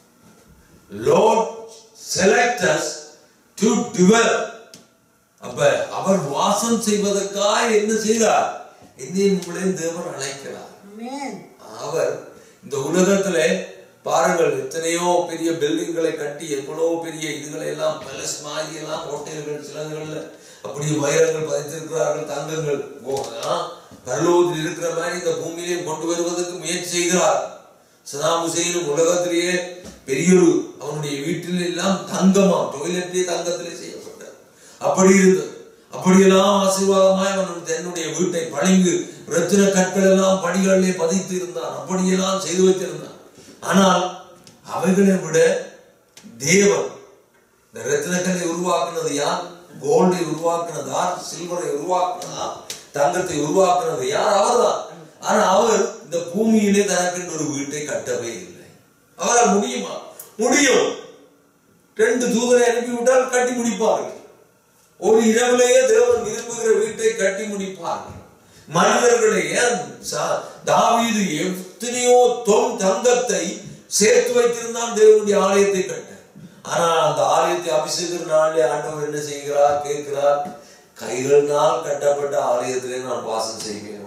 Lord select us to dwell. அப்ப அவர் வாசம் செய்வதற்காக என்ன செய்தார் என்னையும் உங்களையும் தேவன் அழைக்கிறார் Amen. அவர் இந்த உலகத்திலே பாருங்கள் எத்தனையோ பெரிய பில்டிங்களை கட்டி எவ்வளவு பெரிய இதுகளை எல்லாம் பேலஸ் மாதிரி எல்லாம் ஹோட்டல்கள் சிலதுகள்ல அப்படி வைரங்கள் பதித்திருக்கிறார்கள் தங்கங்கள் ஓ- ஆ, பரலோகத்தில் இருக்கிற மாதிரி இந்த பூமியிலே கொண்டு வருவதற்கு முயற்சி செய்கிறார் சதாம் ஹுசைனும் உலகத்திலேயே பெரியொரு அவனுடைய வீட்டில் எல்லாம் தங்கமா டொய்லெட்லேயே தங்கத்திலே செய்யப்பட்டார் அப்படி இருந்தது அப்படியெல்லாம் ஆசீர்வாதமாய் அவன் தன்னுடைய வீட்டை பளிங்கு ரத்தின கற்கள் எல்லாம் படிகளிலே பதித்து இருந்தான் அப்படியெல்லாம் செய்து வைத்திருந்தான் ஆனால் அவைகளை விட தேவன் இந்த ரத்தினக்கல்லை உருவாக்குனது யார் கோல்டை உருவாக்குனது யார் சில்வரை உருவாக்குனது யார் தங்கத்தை உருவாக்குனது யார் அவர்தான் ஆனா அவர் இந்த பூமியிலே தனக்கென்று ஒரு வீட்டை கட்டவே இல்லை அவரால் முடியுமா முடியும் ரெண்டு தூதரை அனுப்பிவிட்டால் கட்டி முடிப்பார்கள் ஒரு இரவிலேயே தேவன் விரும்புகிற வீட்டை கட்டி முடிப்பார்கள் மனிதர்களையே சா- தாவீது எத்தனையோ தொன் தங்கத்தை சேர்த்து வைத்திருந்தான் தேவனுடைய ஆலயத்தை கட்ட ஆனா அந்த ஆலயத்தை அபிஷேகிற நாளிலே ஆண்டவர் என்ன செய்கிறார் கேட்கிறார் கைகளினால் கட்டப்பட்ட ஆலயத்திலே நான் வாசம் செய்வேனோ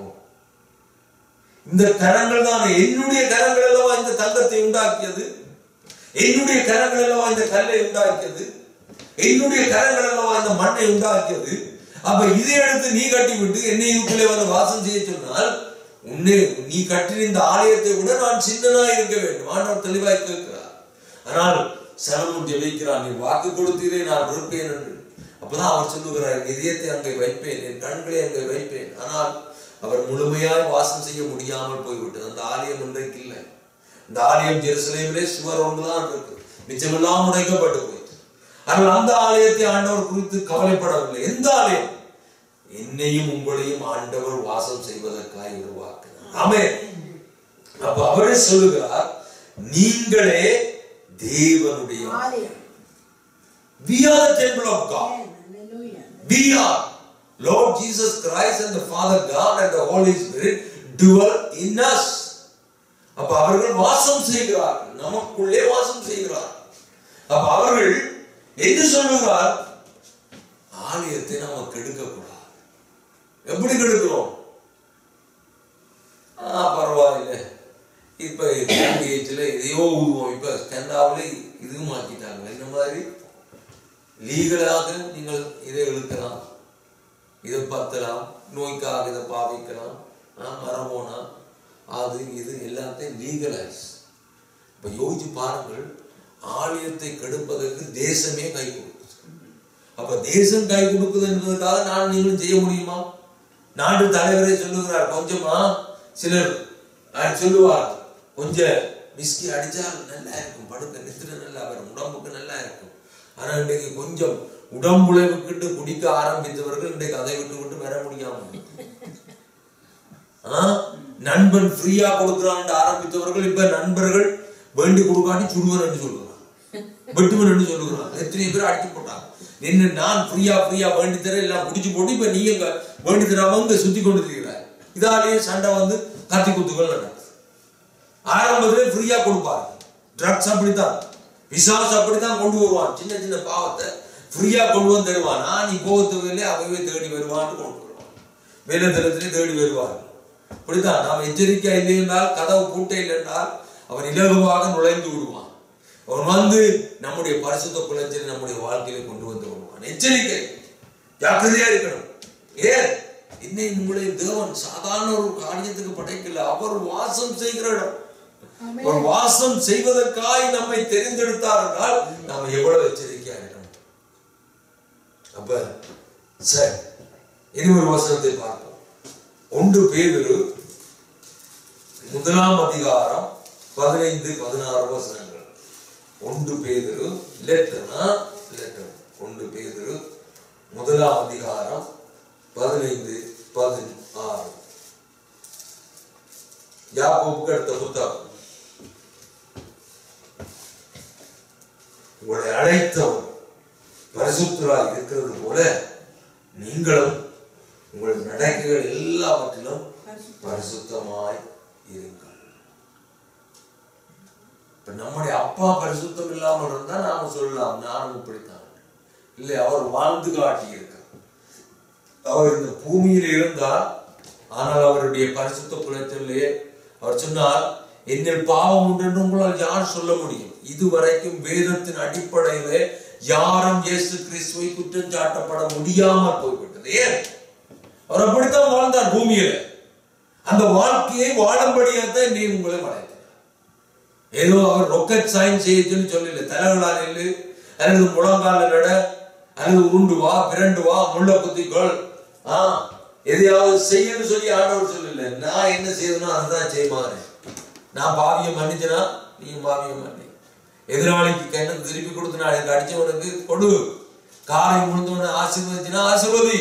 இந்த கரங்கள் தான் என்னுடைய கரங்கள் அல்லவா இந்த தங்கத்தை உண்டாக்கியது என்னுடைய கரங்கள் அல்லவா இந்த கல்லை உண்டாக்கியது என்னுடைய கரங்கள் அல்லவா இந்த மண்ணை உண்டாக்கியது அப்ப இதை எடுத்து நீ கட்டி விட்டு என்னை இதுக்குள்ளே வந்து வாசம் செய்ய சொன்னால் உன்னை நீ கட்டின இந்த ஆலயத்தை விட நான் சின்னனாய் இருக்க வேண்டும் ஆண்டவர் தெளிவாய் கேட்கிறார் ஆனால் சலமுன் ஜெபிக்கிறான் நீ வாக்கு கொடுத்தீரே நான் இருப்பேன் என்று அப்பதான் அவர் சொல்லுகிறார் என் இதயத்தை அங்கே வைப்பேன் என் கண்களை அங்கே வைப்பேன் ஆனால் அவர் முழுமையாய் வாசம் செய்ய முடியாமல் போய்விட்டது அந்த ஆலயம் இன்றைக்கு இல்லை இந்த ஆலயம் ஜெருசலேமிலே சுவர் ஒன்றுதான் இருக்கு மிச்சமெல்லாம் உடைக்கப்பட்டு போயிற்று ஆனால் அந்த ஆலயத்தை ஆண்டவர் குறித்து கவலைப்படவில்லை எந்த ஆலயம் என்னையும் உங்களையும் ஆண்டவர் வாசம் செய்வதற்காக உருவாக்கினார் ஆமே அப்ப அவரே சொல்லுகிறார் நீங்களே தேவனுடைய ஆலயம் we are the temple of God Amen. Hallelujah. we are Lord Jesus Christ and the Father God and the Holy Spirit dwell in us அப்ப அவர்கள் வாசம் செய்கிறார்கள் நமக்குள்ளே வாசம் செய்கிறார் அப்ப அவர்கள் என்ன சொல்லுகிறார் ஆலயத்தை நம்ம கெடுக்க கூடாது எப்படி கெடுக்கிறோம் ஆ பரவாயில்ல இப்ப ஏஜ்ல எதையோ ஊதுவோம் இப்ப கனடாவில் இதுவும் மாத்திட்டாங்க இந்த மாதிரி லீகலாக நீங்கள் இதை இழுக்கலாம் இதை பத்தலாம் நோய்க்காக இதை பாவிக்கலாம் ஆ, மரபோனா அது இது எல்லாத்தையும் லீகலைஸ் இப்ப யோசிச்சு பாருங்கள் ஆலயத்தை கெடுப்பதற்கு தேசமே கை கொடுக்குது அப்ப தேசம் கை கொடுக்குது என்பதற்காக நான் நீங்களும் செய்ய முடியுமா நாட்டு தலைவரே சொல்லுகிறார் கொஞ்சமா சிலர் அஹ், சொல்லுவார் கொஞ்சம் விஸ்கி அடிச்சால் நல்லா இருக்கும் படுக்க நித்திர நல்லா வரும் உடம்புக்கு நல்லா இருக்கும் ஆனா இன்றைக்கு கொஞ்சம் உடம்புல விட்டு குடிக்க ஆரம்பித்தவர்கள் இன்றைக்கு அதை விட்டு விட்டு வர முடியாம ஆ? நண்பன் ஃப்ரீயா கொடுக்குறான்னு ஆரம்பித்தவர்கள் இப்ப நண்பர்கள் வேண்டி கொடுக்காட்டி சுடுவன் என்று சொல்லுகிறான் வெட்டுவன் என்று சொல்லுகிறான் எத்தனை பேர் அடிச்சு போட்டாங்க நின்று நான் ஃப்ரீயா ஃப்ரீயா வேண்டி தர எல்லாம் குடிச்சு போட்டு இப்ப நீங்க இங்க வேண்டி தராம இங்க சுத்தி கொண்டு இருக்கிறார் இதாலேயே சண்டை வந்து கத்தி குத்துக்கள் நடக்குது ஆரம்பத்திலே ஃப்ரீயா கொடுப்பாரு ட்ரக்ஸ் அப்படித்தான் விசாஸ் அப்படித்தான் கொண்டு வருவான் சின்ன சின்ன பாவத்தை ஃப்ரீயா கொண்டு வந்து தருவான் நான் நீ போகத்துவில்லை அவையே தேடி வருவான்னு கொண்டு வருவான் வேலத்தலத்திலே தேடி வருவார் இப்படித்தான் நாம் எச்சரிக்கை இல்லை என்றால் கதவு பூட்டை இல்லை என்றால் அவன் இலகுவாக நுழைந்து விடுவான் அவன் வந்து நம்முடைய பரிசுத்த குலத்தில் நம்முடைய வாழ்க்கையில கொண்டு வந்து வருவான் எச்சரிக்கை ஜாக்கிரதையா இருக்கணும் ஏன் இன்னை உங்களை தேவன் சாதாரண ஒரு காரியத்துக்கு படைக்கல அவர் வாசம் செய்கிற இடம் ஒரு வாசம் செய்வதற்காய் நம்மை தெரிந்தெடுத்தார் என்றால் நாம் எவ்வளவு எச்சரிக்கையா இருக்கணும் அப்ப சரி இனி ஒரு வசனத்தை பார்ப்போம் ஒன்று பேதுரு முதலாம் அதிகாரம் பதினைந்து பதினாறு வசனங்கள் ஒன்று பேதுரு லெட்டர்னா லெட்டர் ஒன்று பேதுரு முதலாம் அதிகாரம் பதினைந்து பதினாறு யாக்கோபுக்கு அடுத்த புத்தகம் உங்களை அழைத்தவர் பரிசுத்தராய் இருக்கிறது போல நீங்களும் உங்கள் நடக்கைகள் எல்லாவற்றிலும் பரிசுத்தமாய் இருங்கள் இப்ப நம்முடைய அப்பா பரிசுத்தம் இல்லாமல் இருந்தா நாம சொல்லலாம் நானும் இப்படித்தான் இல்லை அவர் வாழ்ந்து காட்டி இருக்கார் அவர் இந்த பூமியில் இருந்தார் ஆனால் அவருடைய பரிசுத்த குலத்திலே அவர் சொன்னார் என்னில் பாவம் உண்டு என்று உங்களால் யார் சொல்ல முடியும் இதுவரைக்கும் வேதத்தின் அடிப்படையிலே யாரும் இயேசு கிறிஸ்துவை குற்றம் சாட்டப்பட முடியாமல் போய்விட்டது ஏன் அவர் அப்படித்தான் வாழ்ந்தார் பூமியில அந்த வாழ்க்கையை வாழும்படியாக நீ உங்களை வளைத்தார் ஏதோ அவர் ரொக்கெட் சயின்ஸ் செய்யுன்னு சொல்லல தலைவலால் இல்லை அல்லது முழங்கால நட அல்லது உருண்டு வா பிரண்டு வா முள்ள குத்திக்கொள் ஆ எதையாவது செய்யன்னு சொல்லி ஆண்டவர் சொல்லல நான் என்ன செய்யணும் அதுதான் செய்வாரு நான் பாவியம் மன்னிச்சனா நீ பாவியம் மன்னி எதிராளிக்கு கண்ணு திருப்பி கொடுத்து நான் எனக்கு அடிச்சவனுக்கு கொடு காலை முழுந்தவன ஆசீர்வதிச்சினா ஆசீர்வதி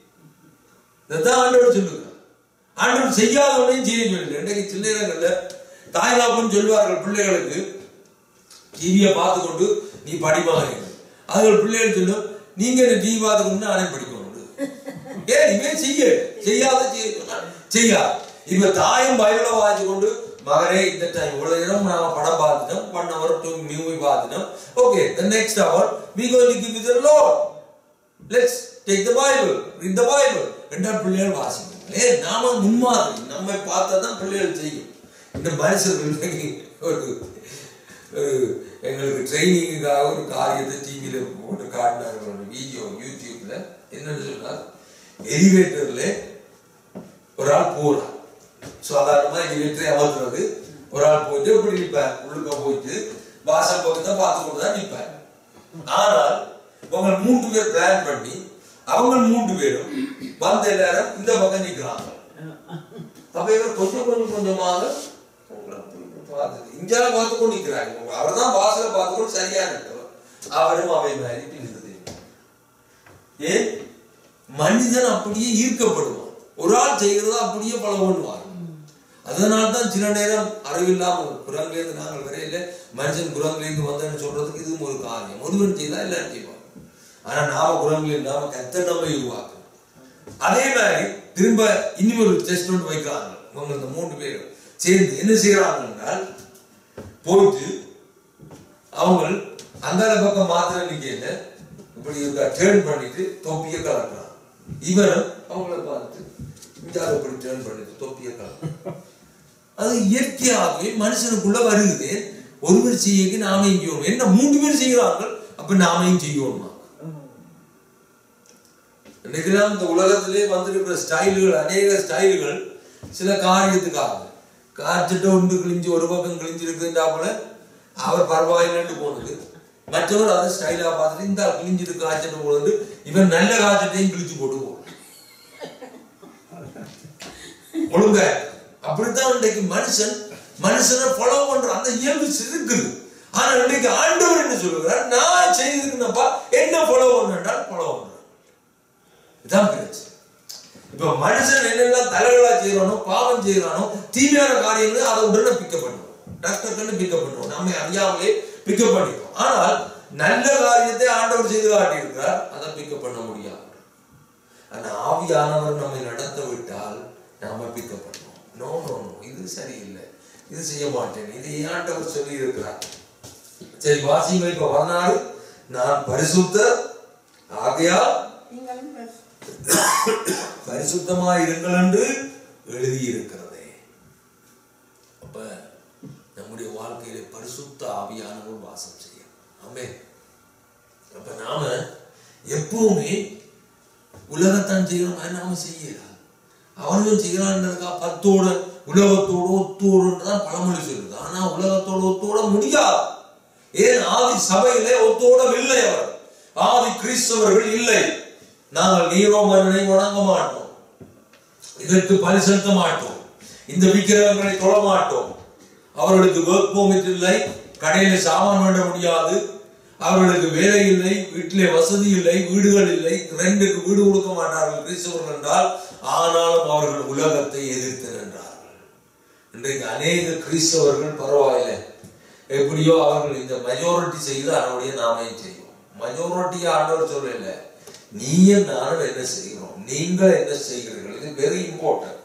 இதான் ஆண்டவர் சொல்லுங்க ஆண்டவர் செய்யாதவனையும் செய்ய சொல்லல இன்றைக்கு சின்ன இடங்கள்ல தாய்லாப்புன்னு சொல்வார்கள் பிள்ளைகளுக்கு டிவியை பார்த்து கொண்டு நீ படிப்பாங்க அதுகள் பிள்ளைகள் சொல்லும் நீங்க என்ன டிவி பார்த்து கொண்டு நானே படிக்கணும் ஏன் இவன் செய்ய செய்யாத செய்ய சொன்னா செய்யா இப்ப தாயும் பைபிளை வாசி கொண்டு மகனே இந்த டைம் இவ்வளவு நேரம் நாம படம் பார்த்துட்டோம் ஒன் ஹவர் டூ மூவி பார்த்துட்டோம் okay the next hour we going to give you the lord let's take the bible read the bible ரெண்டா பிள்ளைகள் வாசிக்கணும் ஏ நாம முன்மாதிரி நம்மை பார்த்தா தான் பிள்ளைகள் செய்யும் இந்த மனுஷர்கள் ஒரு ஒரு எங்களுக்கு ட்ரைனிங்குக்காக ஒரு காரியத்தை டிவியில போட்டு காட்டினாங்க ஒரு வீடியோ யூடியூப்ல என்னன்னு சொன்னார் எலிவேட்டர்ல ஒரு ஆள் போறான் சாதாரணமா எலிவேட்டரை அமர்த்துறது ஒரு ஆள் போயிட்டு இப்படி நிற்பார் உள்ளுக்க போயிட்டு வாசல் பக்கத்தை பார்த்து கொண்டு தான் நிற்பார் ஆனால் அவங்க மூன்று பேர் பிளான் பண்ணி அவங்க மூன்று பேரும் வந்த எல்லாரும் இந்த பக்கம் நிற்கிறாங்க அப்ப இவர் கொஞ்சம் கொஞ்சம் கொஞ்சமாக உங்களை பார்த்து இஞ்சால பார்த்து கொண்டு நிற்கிறாங்க அவர் தான் வாசலை பார்த்து கொண்டு சரியா நிற்கிறோம் அவரும் அவை மாதிரி நின்றது ஏன் மனிதன் அப்படியே ஈர்க்கப்படுவான் ஒரு ஆள் செய்கிறதா அப்படியே பல பண்ணுவார் அதனால தான் சில நேரம் அறிவில்லாமல் குரங்கிலேருந்து நாங்கள் வரையில மனுஷன் குரங்கிலேருந்து வந்தேன்னு சொல்றதுக்கு இதுவும் ஒரு காரியம் ஒருவன் செய்தா எல்லாரும் செய்வாங்க ஆனா நாம குரங்கில் இல்லாம கத்த நம்ம உருவாக்கணும் அதே மாதிரி திரும்ப இன்னும் ஒரு டெஸ்ட் ஒன்று வைக்கிறாங்க இவங்க இந்த மூன்று பேர் சேர்ந்து என்ன செய்யறாங்க என்றால் போயிட்டு அவங்க அந்த பக்கம் மாத்திர நிக்கையில இப்படி இருக்கா டேர்ன் பண்ணிட்டு தொப்பியை கலக்குறான் இவரும் அவங்கள பார்த்து இந்த ஆளை இப்படி டேர்ன் பண்ணிட்டு தொப்பியை கலக்குறான் அது இயற்கையாகவே மனுஷனுக்குள்ள வருகுது ஒருவர் செய்யக்கு நாமையும் செய்யணும் என்ன மூன்று பேர் செய்கிறார்கள் அப்ப நாமையும் செய்யணுமா இன்னைக்கெல்லாம் இந்த உலகத்திலே வந்திருக்கிற ஸ்டைல்கள் அநேக ஸ்டைல்கள் சில காரியத்துக்காக காய்ச்சிட்டு ஒன்று கிழிஞ்சு ஒரு பக்கம் கிழிஞ்சிருக்குன்றா போல அவர் பரவாயில்லைன்னு போனது மற்றவர் அதை ஸ்டைலா பார்த்துட்டு இந்த கிழிஞ்சிட்டு காய்ச்சிட்டு போனது இவன் நல்ல காய்ச்சட்டையும் கிழிச்சு போட்டு போகணும் ஒழுங்க அப்படித்தான் இன்றைக்கு மனுஷன் மனுஷனை ஃபாலோ பண்ற அந்த இயல்பு இருக்குது ஆனா இன்றைக்கு ஆண்டவர் என்ன சொல்லுகிறார் நான் செய்திருக்கேன்ப்பா என்ன ஃபாலோ பண்ணால் ஃபாலோ பண்றேன் இதான் பிரச்சனை இப்ப மனுஷன் என்னெல்லாம் தலைகளா செய்யறானோ பாவம் செய்யறானோ தீமையான காரியங்களை அதை உடனே பிக்கப் பண்ணுவோம் டாக்டர் பிக்கப் பண்ணுவோம் நம்ம அறியாமலே பிக்கப் பண்ணிப்போம் ஆனால் நல்ல காரியத்தை ஆண்டவர் செய்து காட்டியிருக்கிறார் அதை பிக்கப் பண்ண முடியாது ஆனா ஆவியானவர் நம்மை நடத்த விட்டால் நாம பிக்கப் பண்ணுவோம் நோ நோ நோ இது சரியில்லை இது செய்ய மாட்டேன் இது ஆண்டவர் சொல்லி இருக்கிறார் சரி வாசிங்க இப்ப பதினாறு நான் பரிசுத்த ஆகையால் நீங்களும் பரிசு- பரிசுத்தமாய் இருங்கள் என்று எழுதியிருக்கிறதே அப்ப நம்முடைய நம்முடைய வாழ்க்கையிலே பரிசுத்த ஆவியானவர் வாசம் செய்யும் ஆமென் அப்ப நாம எப்பவுமே உலகத்தான் செய்யணும் அது நாம செய்யலாம் அவனும் செய்யலான்றதுக்கா பத்தோட உலகத்தோடு ஒத்தோடு தான் பழமொழி சொல்லுது ஆனா உலகத்தோடு ஒத்தோட முடியாது ஏன் ஆதி சபையிலே ஒத்தோடவில்லை அவர் ஆதி கிறிஸ்தவர்கள் இல்லை நாங்கள் நீரோ மன்னனை வணங்க மாட்டோம் இதற்கு பலி செலுத்த மாட்டோம் இந்த விக்கிரகங்களை தொழ மாட்டோம் அவர்களுக்கு ஒர்க் பெர்மிட் இல்லை கடையில சாமான் வேண்ட முடியாது அவர்களுக்கு வேலை இல்லை வீட்டிலே வசதி இல்லை வீடுகள் இல்லை ரெண்டுக்கு வீடு கொடுக்க மாட்டார்கள் கிறிஸ்தவர்கள் என்றால் ஆனாலும் அவர்கள் உலகத்தை எதிர்த்து நின்றார்கள் இன்றைக்கு அநேக கிறிஸ்தவர்கள் பரவாயில்லை எப்படியோ அவர்கள் இந்த மெஜாரிட்டி செய்து அதனுடைய நாமே செய்வோம் மெஜாரிட்டியா ஆண்டவர் சொல்லல நீயும் நானும் என்ன செய்கிறோம் நீங்கள் என்ன செய்கிறீர்கள் இது வெரி இம்பார்ட்டன்ட்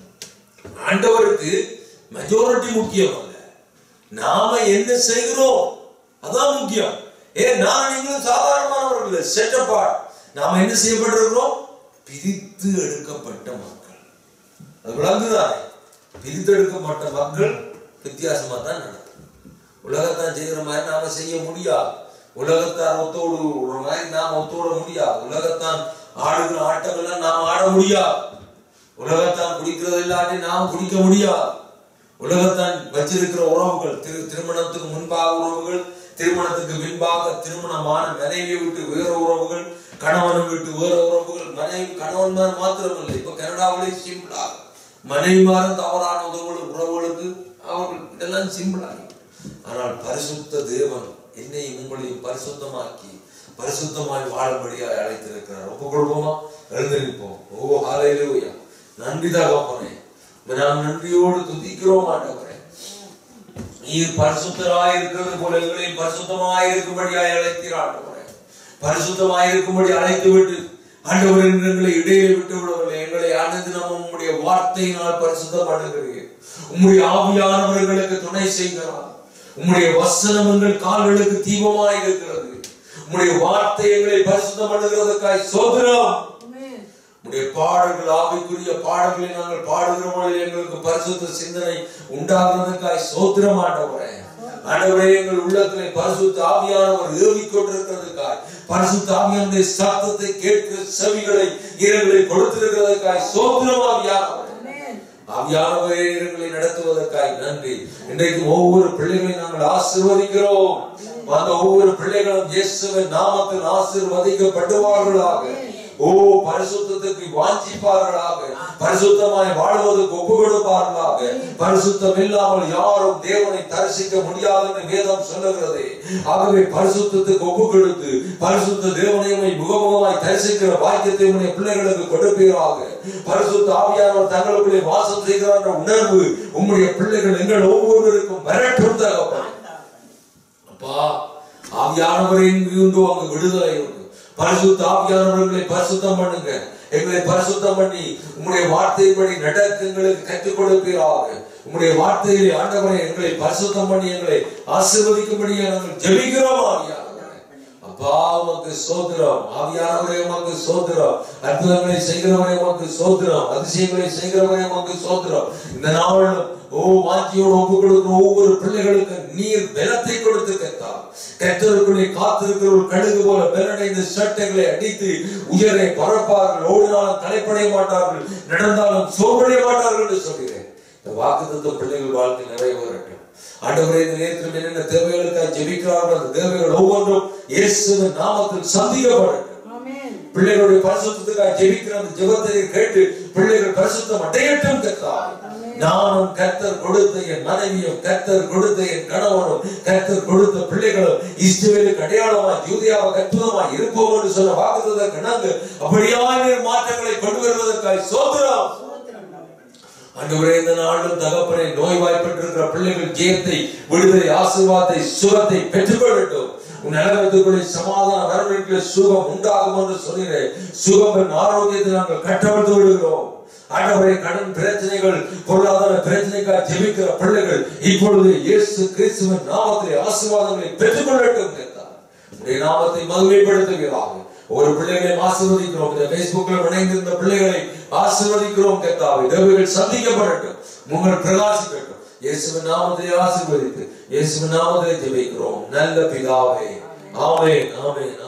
ஆண்டவருக்கு மெஜாரிட்டி முக்கியம் அல்ல நாம என்ன செய்கிறோம் அதான் முக்கியம் ஏன் நான் நீங்களும் சாதாரணமானவர்கள் செட்டப்பாட் நாம என்ன செய்யப்பட்டிருக்கிறோம் பிரித்து எடுக்கப்பட்ட மக்கள் அது விளங்குதானே பிரித்து எடுக்கப்பட்ட மக்கள் வித்தியாசமா தான் நடக்கும் உலகத்தான் செய்கிற மாதிரி நாம செய்ய முடியாது உலகத்தார் ஒத்தோடு ஒரு மாதிரி நாம் ஒத்தோட முடியாது உலகத்தான் ஆடுகிற ஆட்டங்கள்லாம் நாம் ஆட முடியாது உலகத்தான் குடிக்கிறது இல்லாட்டி நாம் குடிக்க முடியாது உலகத்தான் வச்சிருக்கிற உறவுகள் திரு திருமணத்துக்கு முன்பாக உறவுகள் திருமணத்துக்கு பின்பாக திருமணமான மனைவியை விட்டு வேற உறவுகள் கணவனை விட்டு வேற உறவுகள் மனைவி கணவன்மார் மாத்திரமில்லை இப்ப கனடாவிலே சிம்பிளாக மனைவிமாரும் தவறான உறவுகள் உறவுகளுக்கு அவர்கள் இதெல்லாம் சிம்பிளாக ஆனால் பரிசுத்த தேவன் என்னையும் உங்களையும் பரிசுத்தமாக்கி பரிசுத்தமாய் வாழும்படியாக அழைத்திருக்கிறார் ஒப்பு கொடுப்போமா எழுந்திருப்போம் ஓ ஹalleluya நன்றி தகப்பனே நாம் நன்றியோடு துதிக்கிறோம் ஆண்டவரே நீர் பரிசுத்தராய் இருக்கிறது போல எங்களையும் பரிசுத்தமாய் இருக்கும்படியாய் அழைத்தீர் ஆண்டவரே பரிசுத்தமாய் இருக்கும்படி அழைத்து விட்டு ஆண்டவர் எங்களை இடையே விட்டு விடவில்லை எங்களை அனைத்து நம்ம உம்முடைய வார்த்தையினால் பரிசுத்தம் பண்ணுகிறீர் உம்முடைய ஆவியானவர்களுக்கு துணை செய்கிறார் உம்முடைய வசனம் எங்கள் கால்களுக்கு தீபமாய் இருக்கிறது உம்முடைய வார்த்தை எங்களை பரிசுத்தம் பண்ணுகிறதுக்காய் சோதரம் உடைய பாடல்கள் ஆவிக்குரிய பாடல்களை நாங்கள் பாடுகிற பொழுது எங்களுக்கு பரிசுத்த சிந்தனை உண்டாகிறதுக்காய் சோத்திரம் ஆண்டவரே ஆண்டவரே எங்கள் உள்ளத்திலே பரிசுத்த ஆவியானவர் ஏவிக் கொண்டிருக்கிறதுக்காய் பரிசுத்த ஆவியானுடைய சத்தத்தை கேட்கிற செவிகளை இரங்களை கொடுத்திருக்கிறதுக்காய் சோத்திரம் ஆவியானவரே ஆவியானவரே எங்களை நடத்துவதற்காய் நன்றி இன்றைக்கு ஒவ்வொரு பிள்ளைகளை நாங்கள் ஆசீர்வதிக்கிறோம் அந்த ஒவ்வொரு பிள்ளைகளும் இயேசுவின் நாமத்தில் ஆசீர்வதிக்கப்படுவார்களாக ஓ பரிசுத்தத்துக்கு வாஞ்சிப்பார்களாக பரிசுத்தமாய் வாழ்வதற்கு ஒப்பு கொடுப்பார்களாக பரிசுத்தம் இல்லாமல் யாரும் தேவனை தரிசிக்க முடியாது என்று வேதம் சொல்லுகிறது ஆகவே பரிசுத்தத்துக்கு ஒப்பு கொடுத்து பரிசுத்த தேவனையுமை முகமுகமாய் தரிசிக்கிற பாக்கியத்தை உடைய பிள்ளைகளுக்கு கொடுப்பீராக பரிசுத்த ஆவியானவர் தங்களுக்குள்ளே வாசம் செய்கிறார் என்ற உணர்வு உம்முடைய பிள்ளைகள் எங்கள் ஒவ்வொருவருக்கும் வரட்டும் தகப்பன் அப்பா ஆவியானவரை உண்டு அங்கு விடுதலை உண்டு பரிசுத்த ஆவியானவர்களை பரிசுத்தம் பண்ணுங்க எங்களை பரிசுத்தம் பண்ணி உம்முடைய வார்த்தையின்படி நடக்க எங்களுக்கு கற்றுக் கொடுப்பீராக உம்முடைய வார்த்தையிலே ஆண்டவரை எங்களை பரிசுத்தம் பண்ணி எங்களை ஆசீர்வதிக்கும்படி நாங்கள் ஜெபிக்கிறோம் ஆவியானவரே அப்பா உமக்கு சோத்திரம் ஆவியானவரே உமக்கு சோத்திரம் அற்புதங்களை செய்கிறவரே உமக்கு சோத்திரம் அதிசயங்களை செய்கிறவரே உமக்கு சோத்திரம் இந்த நாளிலும் ஓ வாஞ்சியோடு ஒப்பு கொடுக்கிற ஒவ்வொரு பிள்ளைகளுக்கு நீர் பலத்தை கொடுத்து கத்தார் கத்தருக்குள்ளே காத்திருக்கிற ஒரு கழுகு போல பலனடைந்த சட்டைகளை அடித்து உயரை பறப்பார்கள் ஓடினாலும் தலைப்படைய மாட்டார்கள் நடந்தாலும் சோர்வடைய மாட்டார்கள் என்று சொல்கிறேன் இந்த வாக்குத்தத்தம் பிள்ளைகள் வாழ்க்கை நிறைவேறட்டும் ஆண்டவரே இந்த நேரத்தில் என்னென்ன தேவைகளுக்காக ஜெபிக்கிறார்கள் அந்த தேவைகள் ஒவ்வொன்றும் இயேசுவின் நாமத்தில் சந்திக்கப்படட்டும் பிள்ளைகளுடைய பரிசுத்தத்துக்காக ஜெபிக்கிற அந்த ஜெபத்தை கேட்டு பிள்ளைகள் பரிசுத்தம் அடையட்டும் கத்தார் நானும் கர்த்தர் கொடுத்த என் மனைவியும் கர்த்தர் கொடுத்த என் கணவனும் கர்த்தர் கொடுத்த பிள்ளைகளும் இஸ்ரவேலுக்கு அடையாளமாய் யூதியாவை அற்புதமாய் இருப்போம் என்று சொன்ன வாக்குத்தத்தை கணங்கு அப்படியான மாற்றங்களை கொண்டு வருவதற்காக சோதரம் ஆண்டவரே இந்த நாளும் தகப்பனை நோய்வாய்ப்பட்டிருக்கிற பிள்ளைகள் ஜெயத்தை விடுதலை ஆசீர்வாதத்தை சுகத்தை பெற்றுக்கொள்ளட்டும் உன் நலவத்துக்குள்ளே சமாதான வரவேற்கிற சுகம் உண்டாகும் என்று சொல்கிறேன் சுகம் என் ஆரோக்கியத்தை நாங்கள் கட்டவிழ்த்து விடுகிறோம் ஆண்டவரை கடன் பிரச்சனைகள் பொருளாதார பிரச்சனைக்காக ஜெபிக்கிற பிள்ளைகள் இப்பொழுது இயேசு கிறிஸ்துவின் நாமத்திலே ஆசீர்வாதங்களை பெற்றுக்கொள்ளட்டும் கேட்டார் உடைய நாமத்தை மகிமைப்படுத்துகிறார்கள் ஒரு பிள்ளைகளை ஆசீர்வதிக்கிறோம் இந்த பேஸ்புக்ல இணைந்திருந்த பிள்ளைகளை ஆசீர்வதிக்கிறோம் கத்தாவை தேவைகள் சந்திக்கப்படட்டும் உங்கள் பிரகாசிக்கட்டும் இயேசுவின் நாமத்தை ஆசீர்வதித்து இயேசுவின் நாமத்தை ஜெபிக்கிறோம் நல்ல பிதாவே ஆமென் ஆமென்